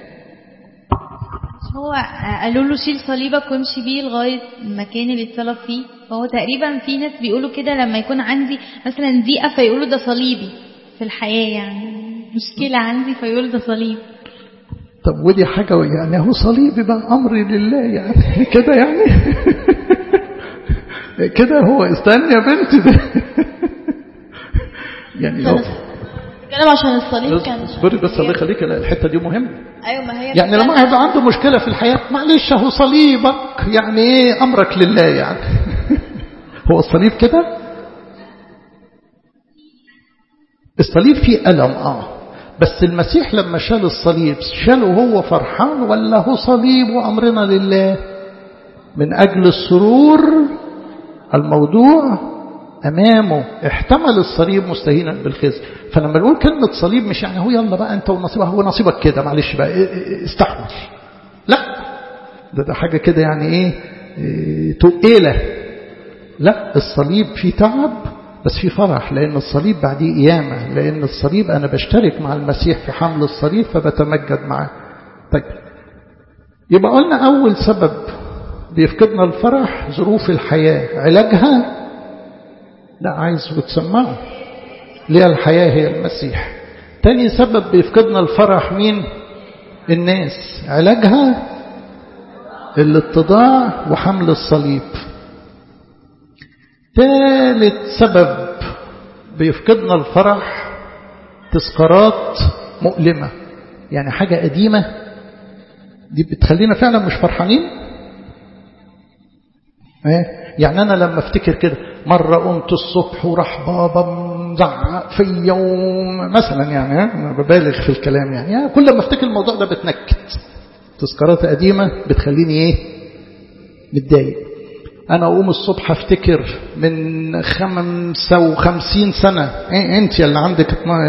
هو قالوا له شيل صليبك وامشي بيه لغاية المكان اللي اتصلب فيه فهو تقريبا في ناس بيقولوا كده لما يكون عندي مثلا ضيقة فيقولوا ده صليبي في الحياة يعني مشكلة عندي فيقولوا ده صليب طب ودي حاجة يعني هو صليبي بقى أمري لله يعني كده يعني كده هو استنى يا بنتي ده يعني لو كلام عشان الصليب كان اصبري بس الله يخليك لا، الحتة دي مهمة ايوه ما هي يعني لما يبقى عنده مشكلة في الحياة معلش هو صليبك يعني ايه أمرك لله يعني هو الصليب كده الصليب فيه ألم آه بس المسيح لما شال الصليب شاله هو فرحان ولا هو صليب وأمرنا لله من أجل السرور الموضوع أمامه احتمل الصليب مستهينا بالخزي فلما نقول كلمة صليب مش يعني هو يلا بقى أنت ونصيبك هو نصيبك كده معلش بقى إيه إيه استحمل لا ده ده حاجة كده يعني إيه, إيه تقيلة لا الصليب فيه تعب بس في فرح لأن الصليب بعديه قيامة لأن الصليب أنا بشترك مع المسيح في حمل الصليب فبتمجد معاه طيب يبقى قلنا أول سبب بيفقدنا الفرح ظروف الحياة علاجها لا عايز بتسمعه ليه الحياة هي المسيح تاني سبب بيفقدنا الفرح مين الناس علاجها الاتضاع وحمل الصليب ثالث سبب بيفقدنا الفرح تذكارات مؤلمة يعني حاجة قديمة دي بتخلينا فعلا مش فرحانين يعني أنا لما افتكر كده مرة قمت الصبح وراح بابا مزعق فيا مثلا يعني أنا ببالغ في الكلام يعني كل ما افتكر الموضوع ده بتنكت تذكارات قديمة بتخليني ايه متضايق أنا أقوم الصبح أفتكر من خمسة وخمسين سنة إيه أنت اللي عندك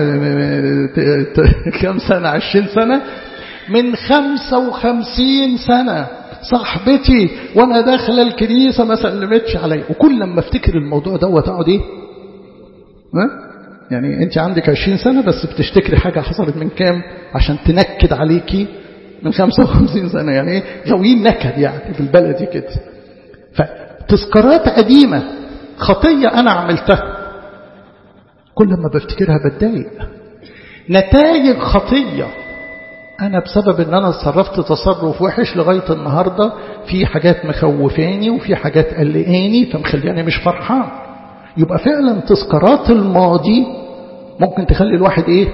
كم سنة عشرين سنة من خمسة وخمسين سنة صاحبتي وأنا داخلة الكنيسة ما سلمتش علي وكل لما أفتكر الموضوع دوت أقعد إيه ها؟ يعني أنت عندك عشرين سنة بس بتشتكري حاجة حصلت من كام عشان تنكد عليكي من 55 سنة يعني ايه غاويين نكد يعني في البلد كده فتذكارات قديمة خطية أنا عملتها كل ما بفتكرها بتضايق نتائج خطية أنا بسبب أن أنا تصرفت تصرف وحش لغاية النهاردة في حاجات مخوفاني وفي حاجات قلقاني فمخلياني مش فرحان يبقى فعلا تذكارات الماضي ممكن تخلي الواحد ايه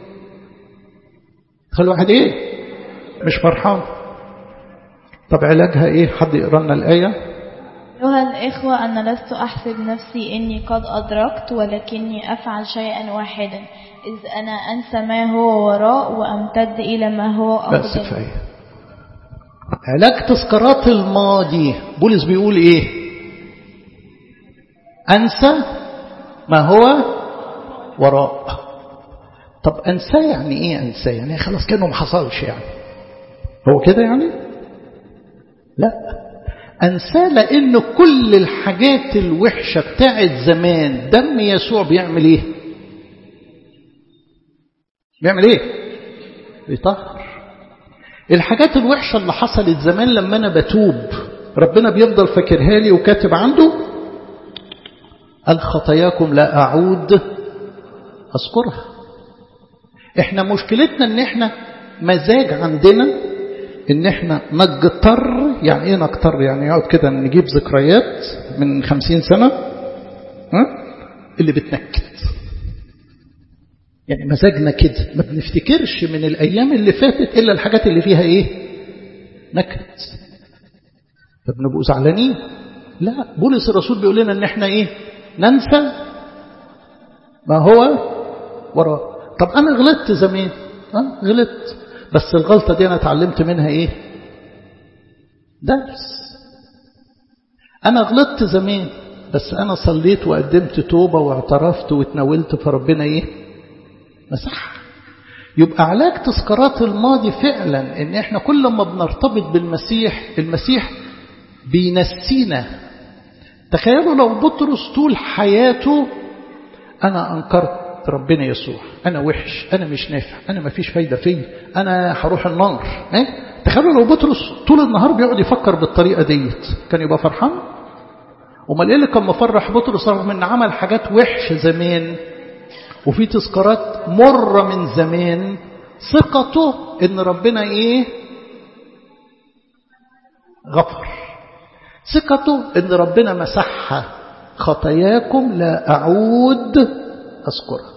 تخلي الواحد ايه مش فرحان طب علاجها ايه حد يقرا لنا الايه أيها الإخوة أنا لست أحسب نفسي إني قد أدركت ولكني أفعل شيئا واحدا إذ أنا أنسى ما هو وراء وأمتد إلى ما هو بس أقدم كفايه علاج تذكارات الماضي بولس بيقول ايه انسى ما هو وراء طب انسى يعني ايه انسى يعني خلاص كانه ما حصلش يعني هو كده يعني لا انساه لان كل الحاجات الوحشه بتاعت زمان دم يسوع بيعمل ايه بيعمل ايه بيطهر الحاجات الوحشه اللي حصلت زمان لما انا بتوب ربنا بيفضل فاكرها لي وكاتب عنده قال خطاياكم لا اعود اذكرها احنا مشكلتنا ان احنا مزاج عندنا ان احنا نجتر يعني ايه نجتر يعني يقعد كده نجيب ذكريات من خمسين سنة ها؟ اللي بتنكد يعني مزاجنا كده ما بنفتكرش من الايام اللي فاتت الا الحاجات اللي فيها ايه نكد فبنبقوا زعلانين لا بولس الرسول بيقول لنا ان احنا ايه ننسى ما هو وراء طب انا غلطت زمان ها غلطت بس الغلطة دي أنا اتعلمت منها إيه درس أنا غلطت زمان بس أنا صليت وقدمت توبة واعترفت واتناولت فربنا إيه مسح يبقى علاج تذكارات الماضي فعلا ان احنا كل ما بنرتبط بالمسيح المسيح بينسينا تخيلوا لو بطرس طول حياته انا انكرت ربنا يسوع أنا وحش أنا مش نافع أنا ما فيش فايدة فيا أنا هروح النار إيه؟ تخيلوا لو بطرس طول النهار بيقعد يفكر بالطريقة ديت كان يبقى فرحان وما ايه اللي كان مفرح بطرس رغم ان عمل حاجات وحشة زمان وفي تذكارات مرة من زمان ثقته ان ربنا ايه غفر ثقته ان ربنا مسحها خطاياكم لا اعود اذكرها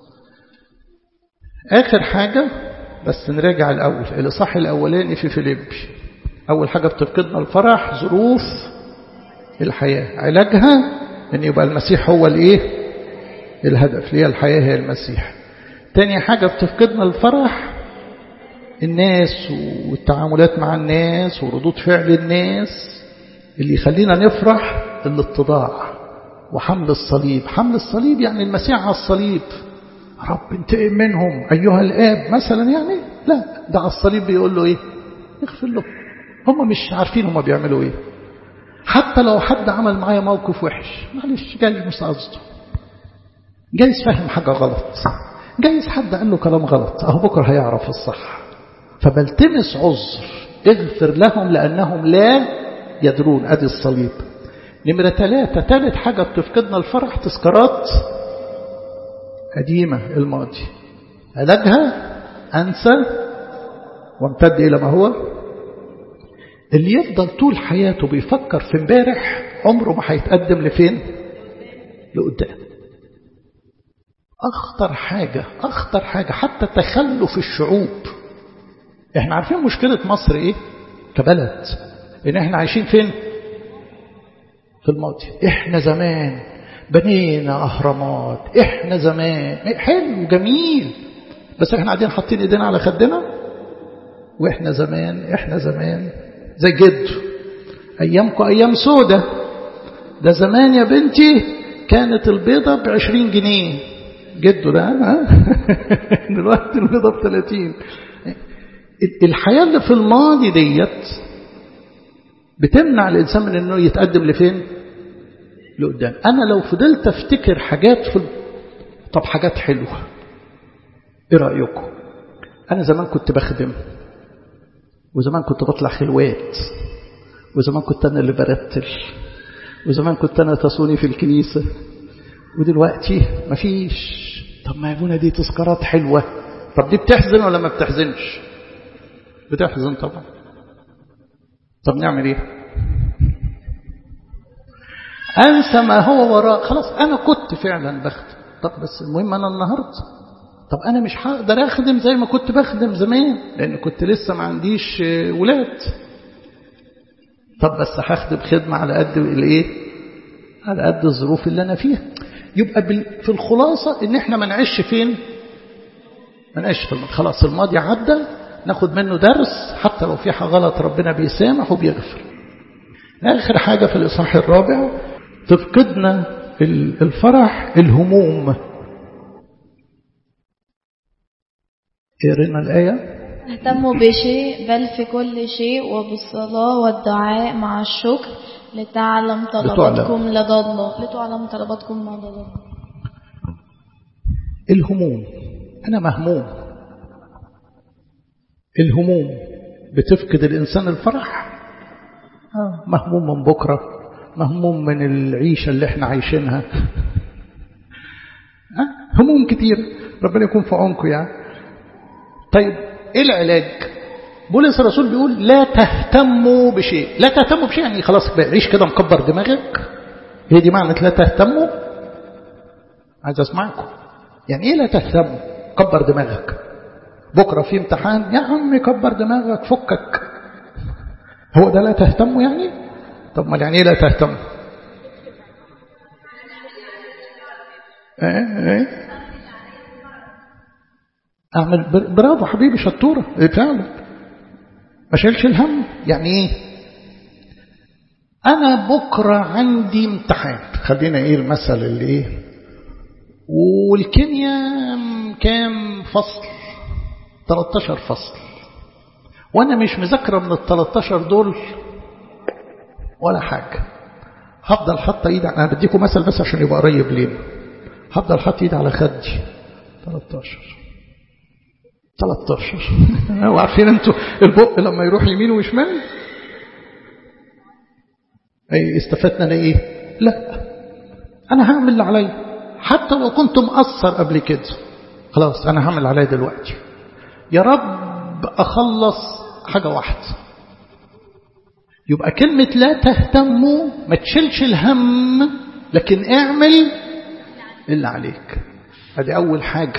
آخر حاجة بس نراجع الأول الإصحاح الأولاني في فيليبي أول حاجة بتفقدنا الفرح ظروف الحياة علاجها أن يبقى المسيح هو الإيه الهدف ليه الحياة هي المسيح تاني حاجة بتفقدنا الفرح الناس والتعاملات مع الناس وردود فعل الناس اللي يخلينا نفرح الاتضاع وحمل الصليب حمل الصليب يعني المسيح على الصليب رب انتقم منهم أيها الآب مثلا يعني لا ده على الصليب بيقول له إيه اغفر له هم مش عارفين هم بيعملوا إيه حتى لو حد عمل معايا موقف وحش معلش جاي مش قصده جايز فاهم حاجة غلط جايز حد قال له كلام غلط أهو بكرة هيعرف الصح فبلتمس عذر اغفر لهم لأنهم لا يدرون أدي الصليب نمرة ثلاثة ثالث حاجة بتفقدنا الفرح تذكارات قديمة الماضي علاجها أنسى وامتد إلى ما هو اللي يفضل طول حياته بيفكر في امبارح عمره ما هيتقدم لفين لقدام أخطر حاجة أخطر حاجة حتى تخلف الشعوب احنا عارفين مشكلة مصر ايه كبلد ان احنا عايشين فين في الماضي احنا زمان بنينا اهرامات احنا زمان حلو جميل بس احنا قاعدين حاطين ايدينا على خدنا واحنا زمان احنا زمان زي جد ايامكم ايام سودة ده زمان يا بنتي كانت البيضة بعشرين جنيه جده ده ها دلوقتي البيضة بثلاثين الحياة اللي في الماضي ديت بتمنع الإنسان من أنه يتقدم لفين لقدام أنا لو فضلت أفتكر حاجات في طب حاجات حلوة إيه رأيكم أنا زمان كنت بخدم وزمان كنت بطلع خلوات وزمان كنت أنا اللي برتل وزمان كنت أنا تصوني في الكنيسة ودلوقتي مفيش طب ما يبونا دي تذكارات حلوة طب دي بتحزن ولا ما بتحزنش بتحزن طبعا طب نعمل ايه انسى ما هو وراء خلاص انا كنت فعلا بخدم طب بس المهم انا النهارده طب انا مش هقدر اخدم زي ما كنت بخدم زمان لان كنت لسه ما عنديش ولاد طب بس هخدم خدمه على قد الايه على قد الظروف اللي انا فيها يبقى في الخلاصه ان احنا ما نعيش فين ما نعيش في الماضي خلاص الماضي عدى ناخد منه درس حتى لو في حاجة غلط ربنا بيسامح وبيغفر آخر حاجة في الإصحاح الرابع تفقدنا الفرح الهموم قرينا الآية اهتموا بشيء بل في كل شيء وبالصلاة والدعاء مع الشكر لتعلم طلباتكم لدى الله لتعلم طلباتكم لدى الله الهموم أنا مهموم الهموم بتفقد الإنسان الفرح مهموم من بكرة مهموم من العيشة اللي احنا عايشينها هموم كتير ربنا يكون في عونكم يعني طيب ايه العلاج بولس الرسول بيقول لا تهتموا بشيء لا تهتموا بشيء يعني خلاص عيش كده مكبر دماغك هي دي معنى لا تهتموا عايز اسمعكم يعني ايه لا تهتموا كبر دماغك بكرة في امتحان يا عم كبر دماغك فكك هو ده لا تهتم يعني طب ما يعني ايه لا تهتم ايه ايه اعمل برافو حبيبي شطوره ايه فعلا ما شيلش الهم يعني ايه انا بكره عندي امتحان خلينا ايه المثل اللي ايه والكيمياء كام فصل 13 فصل وانا مش مذاكره من ال 13 دول ولا حاجه هفضل حاطه ايدي انا بديكم مثل بس عشان يبقى قريب لينا هفضل حاطه ايدي على خدي 13 13 وعارفين انتوا البق لما يروح يمين وشمال اي استفدنا انا ايه لا انا هعمل اللي عليا حتى لو كنت مقصر قبل كده خلاص انا هعمل عليا دلوقتي يا رب اخلص حاجه واحده يبقى كلمة لا تهتموا ما تشيلش الهم لكن اعمل اللي عليك ادي اول حاجة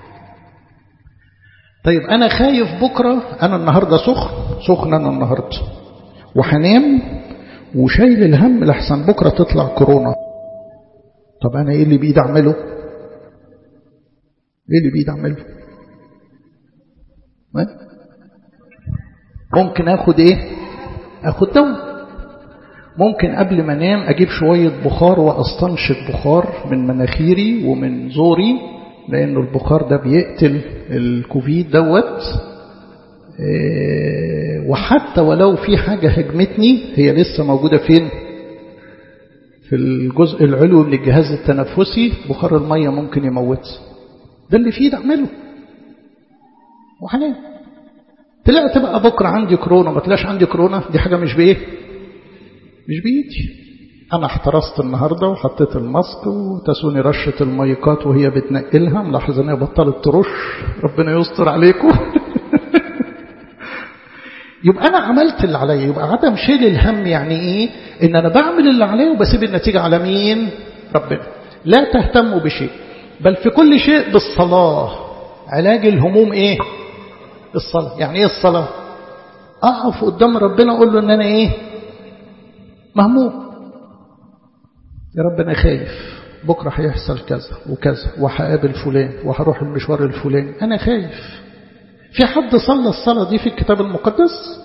طيب انا خايف بكرة انا النهاردة سخن سخن انا النهاردة وهنام وشايل الهم لحسن بكرة تطلع كورونا طب انا ايه اللي بايدي اعمله ايه اللي بايدي اعمله ممكن اخد ايه اخد دواء ممكن قبل ما انام اجيب شوية بخار واستنشق بخار من مناخيري ومن زوري لانه البخار ده بيقتل الكوفيد دوت إيه وحتى ولو في حاجة هجمتني هي لسه موجودة فين في الجزء العلوي من الجهاز التنفسي بخار المية ممكن يموت ده اللي فيه اعمله وحنان طلعت بقى بكرة عندي كورونا ما طلعش عندي كورونا دي حاجة مش بإيه مش بإيدي أنا احترست النهاردة وحطيت الماسك وتسوني رشة الميقات وهي بتنقلها ملاحظ إن هي بطلت ترش ربنا يستر عليكم يبقى أنا عملت اللي عليا يبقى عدم شيل الهم يعني إيه إن أنا بعمل اللي عليا وبسيب النتيجة على مين ربنا لا تهتموا بشيء بل في كل شيء بالصلاة علاج الهموم إيه الصلاة يعني إيه الصلاة أقف قدام ربنا أقول له إن أنا إيه مهموم يا رب أنا خايف بكرة هيحصل كذا وكذا وهقابل فلان وهروح المشوار الفلاني أنا خايف في حد صلى الصلاة دي في الكتاب المقدس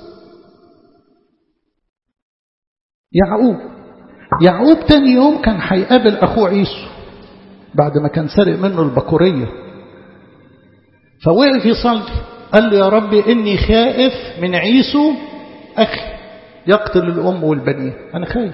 يعقوب يعقوب تاني يوم كان هيقابل أخوه عيسو بعد ما كان سرق منه البكورية فوقف يصلي قال له يا رب إني خائف من عيسو أخي يقتل الأم والبنين أنا خايف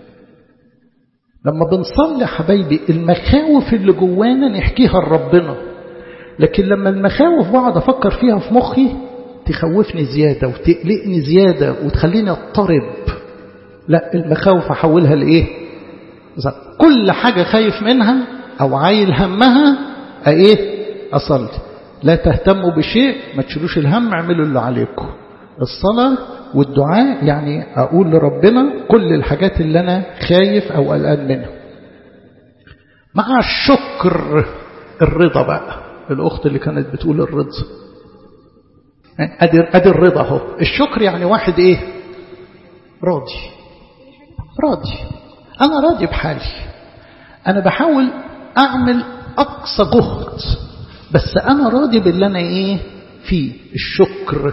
لما بنصلي حبايبي المخاوف اللي جوانا نحكيها لربنا لكن لما المخاوف بقعد أفكر فيها في مخي تخوفني زيادة وتقلقني زيادة وتخليني اضطرب لا المخاوف أحولها لإيه كل حاجة خايف منها أو عايل همها أإيه أصلي لا تهتموا بشيء ما تشيلوش الهم اعملوا اللي عليكم الصلاة والدعاء يعني أقول لربنا كل الحاجات اللي أنا خايف أو قلقان منها مع الشكر الرضا بقى الأخت اللي كانت بتقول الرضا أدي, أدي الرضا اهو الشكر يعني واحد إيه راضي راضي أنا راضي بحالي أنا بحاول أعمل أقصى جهد بس أنا راضي باللي أنا إيه فيه الشكر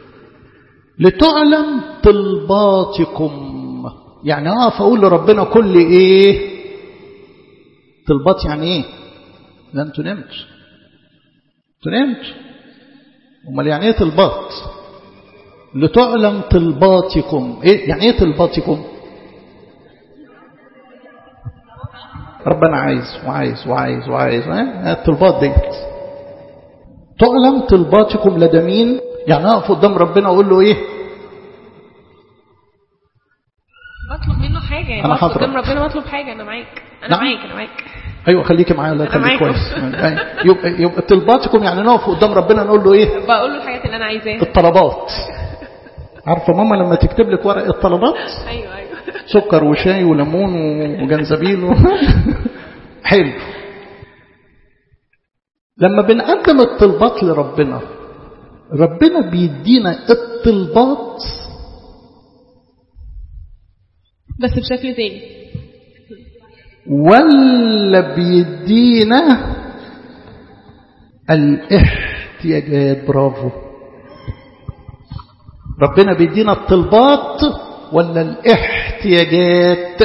لتعلم طلباتكم يعني أقف أقول لربنا كل إيه طلبات يعني إيه لا أنتوا نمتوا أنتوا نمتوا أمال يعني إيه طلبات لتعلم طلباتكم إيه يعني إيه طلباتكم ربنا عايز وعايز وعايز وعايز الطلبات ديت تعلم طلباتكم لدى مين يعني اقف قدام ربنا اقول له ايه بطلب منه حاجه يعني أنا بقف هضرب. قدام ربنا بطلب حاجه انا معاك انا نعم. معاك انا معاك ايوه خليكي معايا الله أنا يخليك معاكم. كويس أيوة. يبقى يبقى طلباتكم يعني نقف قدام ربنا نقول له ايه بقول له الحاجات اللي انا عايزاها الطلبات عارفه ماما لما تكتب لك ورق الطلبات ايوه ايوه سكر وشاي وليمون وجنزبيل و... حلو لما بنقدم الطلبات لربنا ربنا بيدينا الطلبات بس بشكل تاني ولا بيدينا الاحتياجات برافو ربنا بيدينا الطلبات ولا الاحتياجات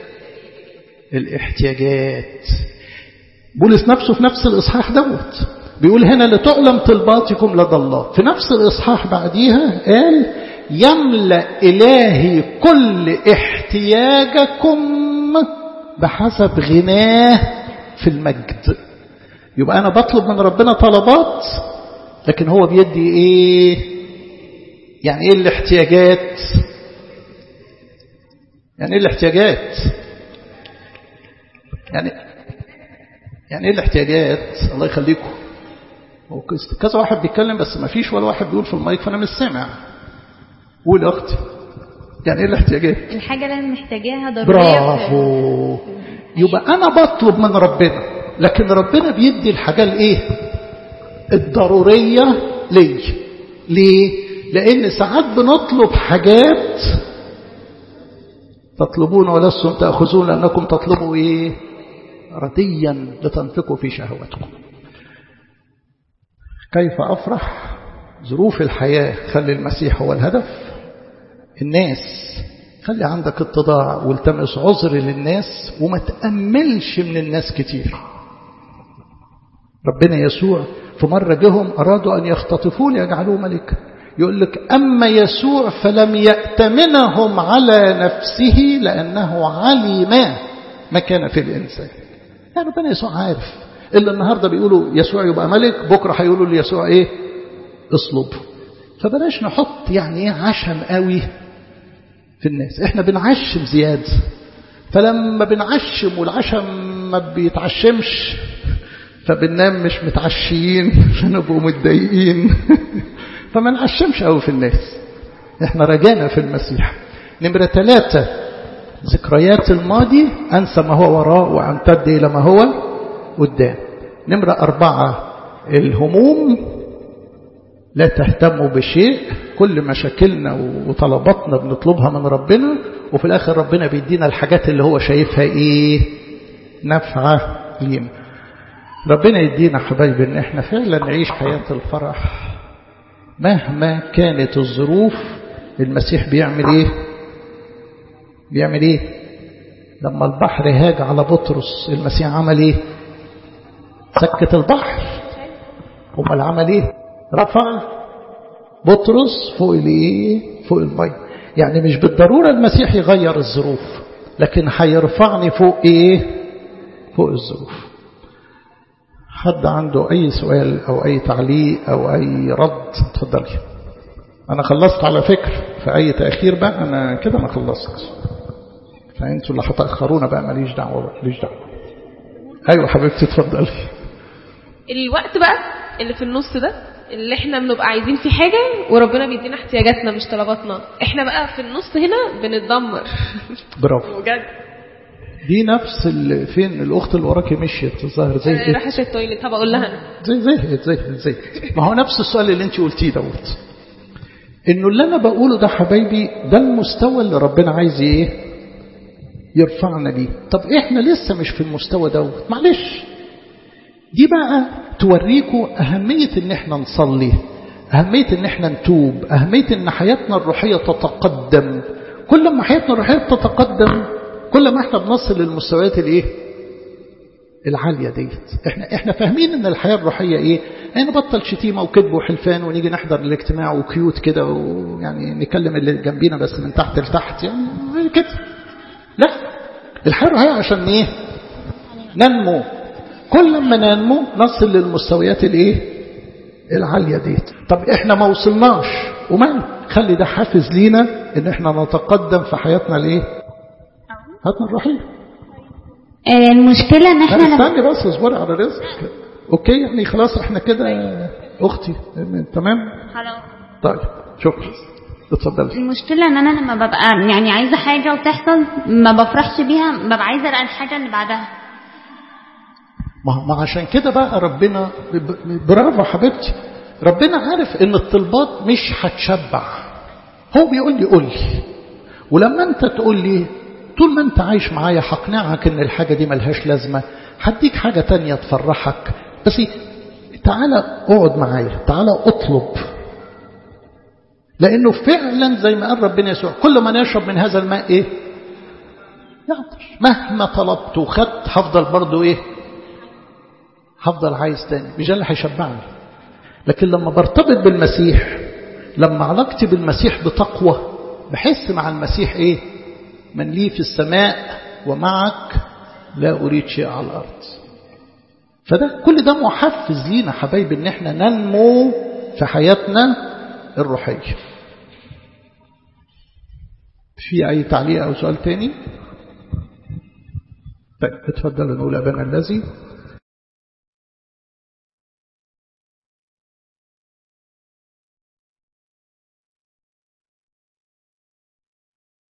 الاحتياجات بولس نفسه في نفس الإصحاح دوت بيقول هنا لتعلم طلباتكم لدى الله في نفس الإصحاح بعديها قال يملأ إلهي كل احتياجكم بحسب غناه في المجد يبقى أنا بطلب من ربنا طلبات لكن هو بيدي إيه يعني إيه الاحتياجات يعني إيه الاحتياجات يعني يعني إيه الاحتياجات الله يخليكم هو كذا واحد بيتكلم بس ما فيش ولا واحد بيقول في المايك فأنا مش سامع قول يا أختي يعني إيه الاحتياجات الحاجة اللي أنا محتاجاها ضرورية برافو يبقى أنا بطلب من ربنا لكن ربنا بيدي الحاجة الإيه الضرورية لي ليه لأن ساعات بنطلب حاجات تطلبون ولستم تأخذون لأنكم تطلبوا إيه رديا لتنفقوا في شهواتكم كيف أفرح ظروف الحياة خلي المسيح هو الهدف الناس خلي عندك اتضاع والتمس عذر للناس وما تأملش من الناس كتير ربنا يسوع في مرة جهم أرادوا أن يختطفوه ليجعلوه ملكا يقول لك أما يسوع فلم يأتمنهم على نفسه لأنه علم ما كان في الإنسان يعني ربنا يسوع عارف إلا النهاردة بيقولوا يسوع يبقى ملك بكرة هيقولوا ليسوع إيه اصلب فبلاش نحط يعني ايه عشم قوي في الناس احنا بنعشم زيادة فلما بنعشم والعشم ما بيتعشمش فبننام مش متعشيين فنبقوا متضايقين فما نعشمش قوي في الناس احنا رجانا في المسيح نمرة ثلاثة ذكريات الماضي أنسى ما هو وراء وأمتد إلى ما هو قدام نمرة أربعة الهموم لا تهتموا بشيء كل مشاكلنا وطلباتنا بنطلبها من ربنا وفي الآخر ربنا بيدينا الحاجات اللي هو شايفها إيه نفعة لينا ربنا يدينا حبايبي ان احنا فعلا نعيش حياة الفرح مهما كانت الظروف المسيح بيعمل ايه بيعمل ايه لما البحر هاج على بطرس المسيح عمل ايه سكت البحر امال عمل ايه رفع بطرس فوق الايه فوق الميه يعني مش بالضروره المسيح يغير الظروف لكن هيرفعني فوق ايه فوق الظروف حد عنده أي سؤال أو أي تعليق أو أي رد تفضلي أنا خلصت على فكر في أي تأخير بقى أنا كده أنا خلصت فأنتوا اللي هتأخرونا بقى ماليش دعوة بقى ماليش دعوة أيوة حبيبتي اتفضلي الوقت بقى اللي في النص ده اللي احنا بنبقى عايزين فيه حاجة وربنا بيدينا احتياجاتنا مش طلباتنا احنا بقى في النص هنا بنتدمر برافو بجد دي نفس اللي فين الاخت اللي وراكي مشيت الظاهر زي انا رايحه التويليت طب اقول لها انا زي زي زي زي ما هو نفس السؤال اللي انت قلتيه دوت انه اللي انا بقوله ده حبايبي ده المستوى اللي ربنا عايز ايه يرفعنا ليه طب احنا لسه مش في المستوى دوت معلش دي بقى توريكوا أهمية إن إحنا نصلي أهمية إن إحنا نتوب أهمية إن حياتنا الروحية تتقدم كل ما حياتنا الروحية تتقدم كل ما إحنا بنصل للمستويات الإيه العالية ديت إحنا إحنا فاهمين إن الحياة الروحية إيه يعني نبطل شتيمة وكذب وحلفان ونيجي نحضر الاجتماع وكيوت كده ويعني نكلم اللي جنبينا بس من تحت لتحت يعني كده لا الحياة الروحية عشان إيه ننمو كل ما ننمو نصل للمستويات الايه العالية ديت طب احنا ما وصلناش وما خلي ده حافز لينا ان احنا نتقدم في حياتنا الايه حياتنا الروحية المشكلة ان احنا استني بس اصبري على رزقك اوكي يعني خلاص احنا كده اختي تمام خلاص طيب شكرا اتفضلي المشكلة ان انا لما ببقى يعني عايزة حاجة وتحصل ما بفرحش بيها ببقى عايزة الحاجة اللي بعدها ما عشان كده بقى ربنا برافو حبيبتي ربنا عارف ان الطلبات مش هتشبع هو بيقول لي قول لي ولما انت تقول لي طول ما انت عايش معايا هقنعك ان الحاجة دي ملهاش لازمة هديك حاجة تانية تفرحك بس تعالى اقعد معايا تعالى اطلب لانه فعلا زي ما قال ربنا يسوع كل ما نشرب من هذا الماء ايه يعطش مهما طلبت وخدت هفضل برضو ايه هفضل عايز تاني مش اللي هيشبعني لكن لما برتبط بالمسيح لما علاقتي بالمسيح بتقوى بحس مع المسيح ايه من لي في السماء ومعك لا أريد شيء على الأرض فده كل ده محفز لينا حبايبي ان احنا ننمو في حياتنا الروحية في أي تعليق أو سؤال تاني طيب اتفضلوا نقول أبانا الذي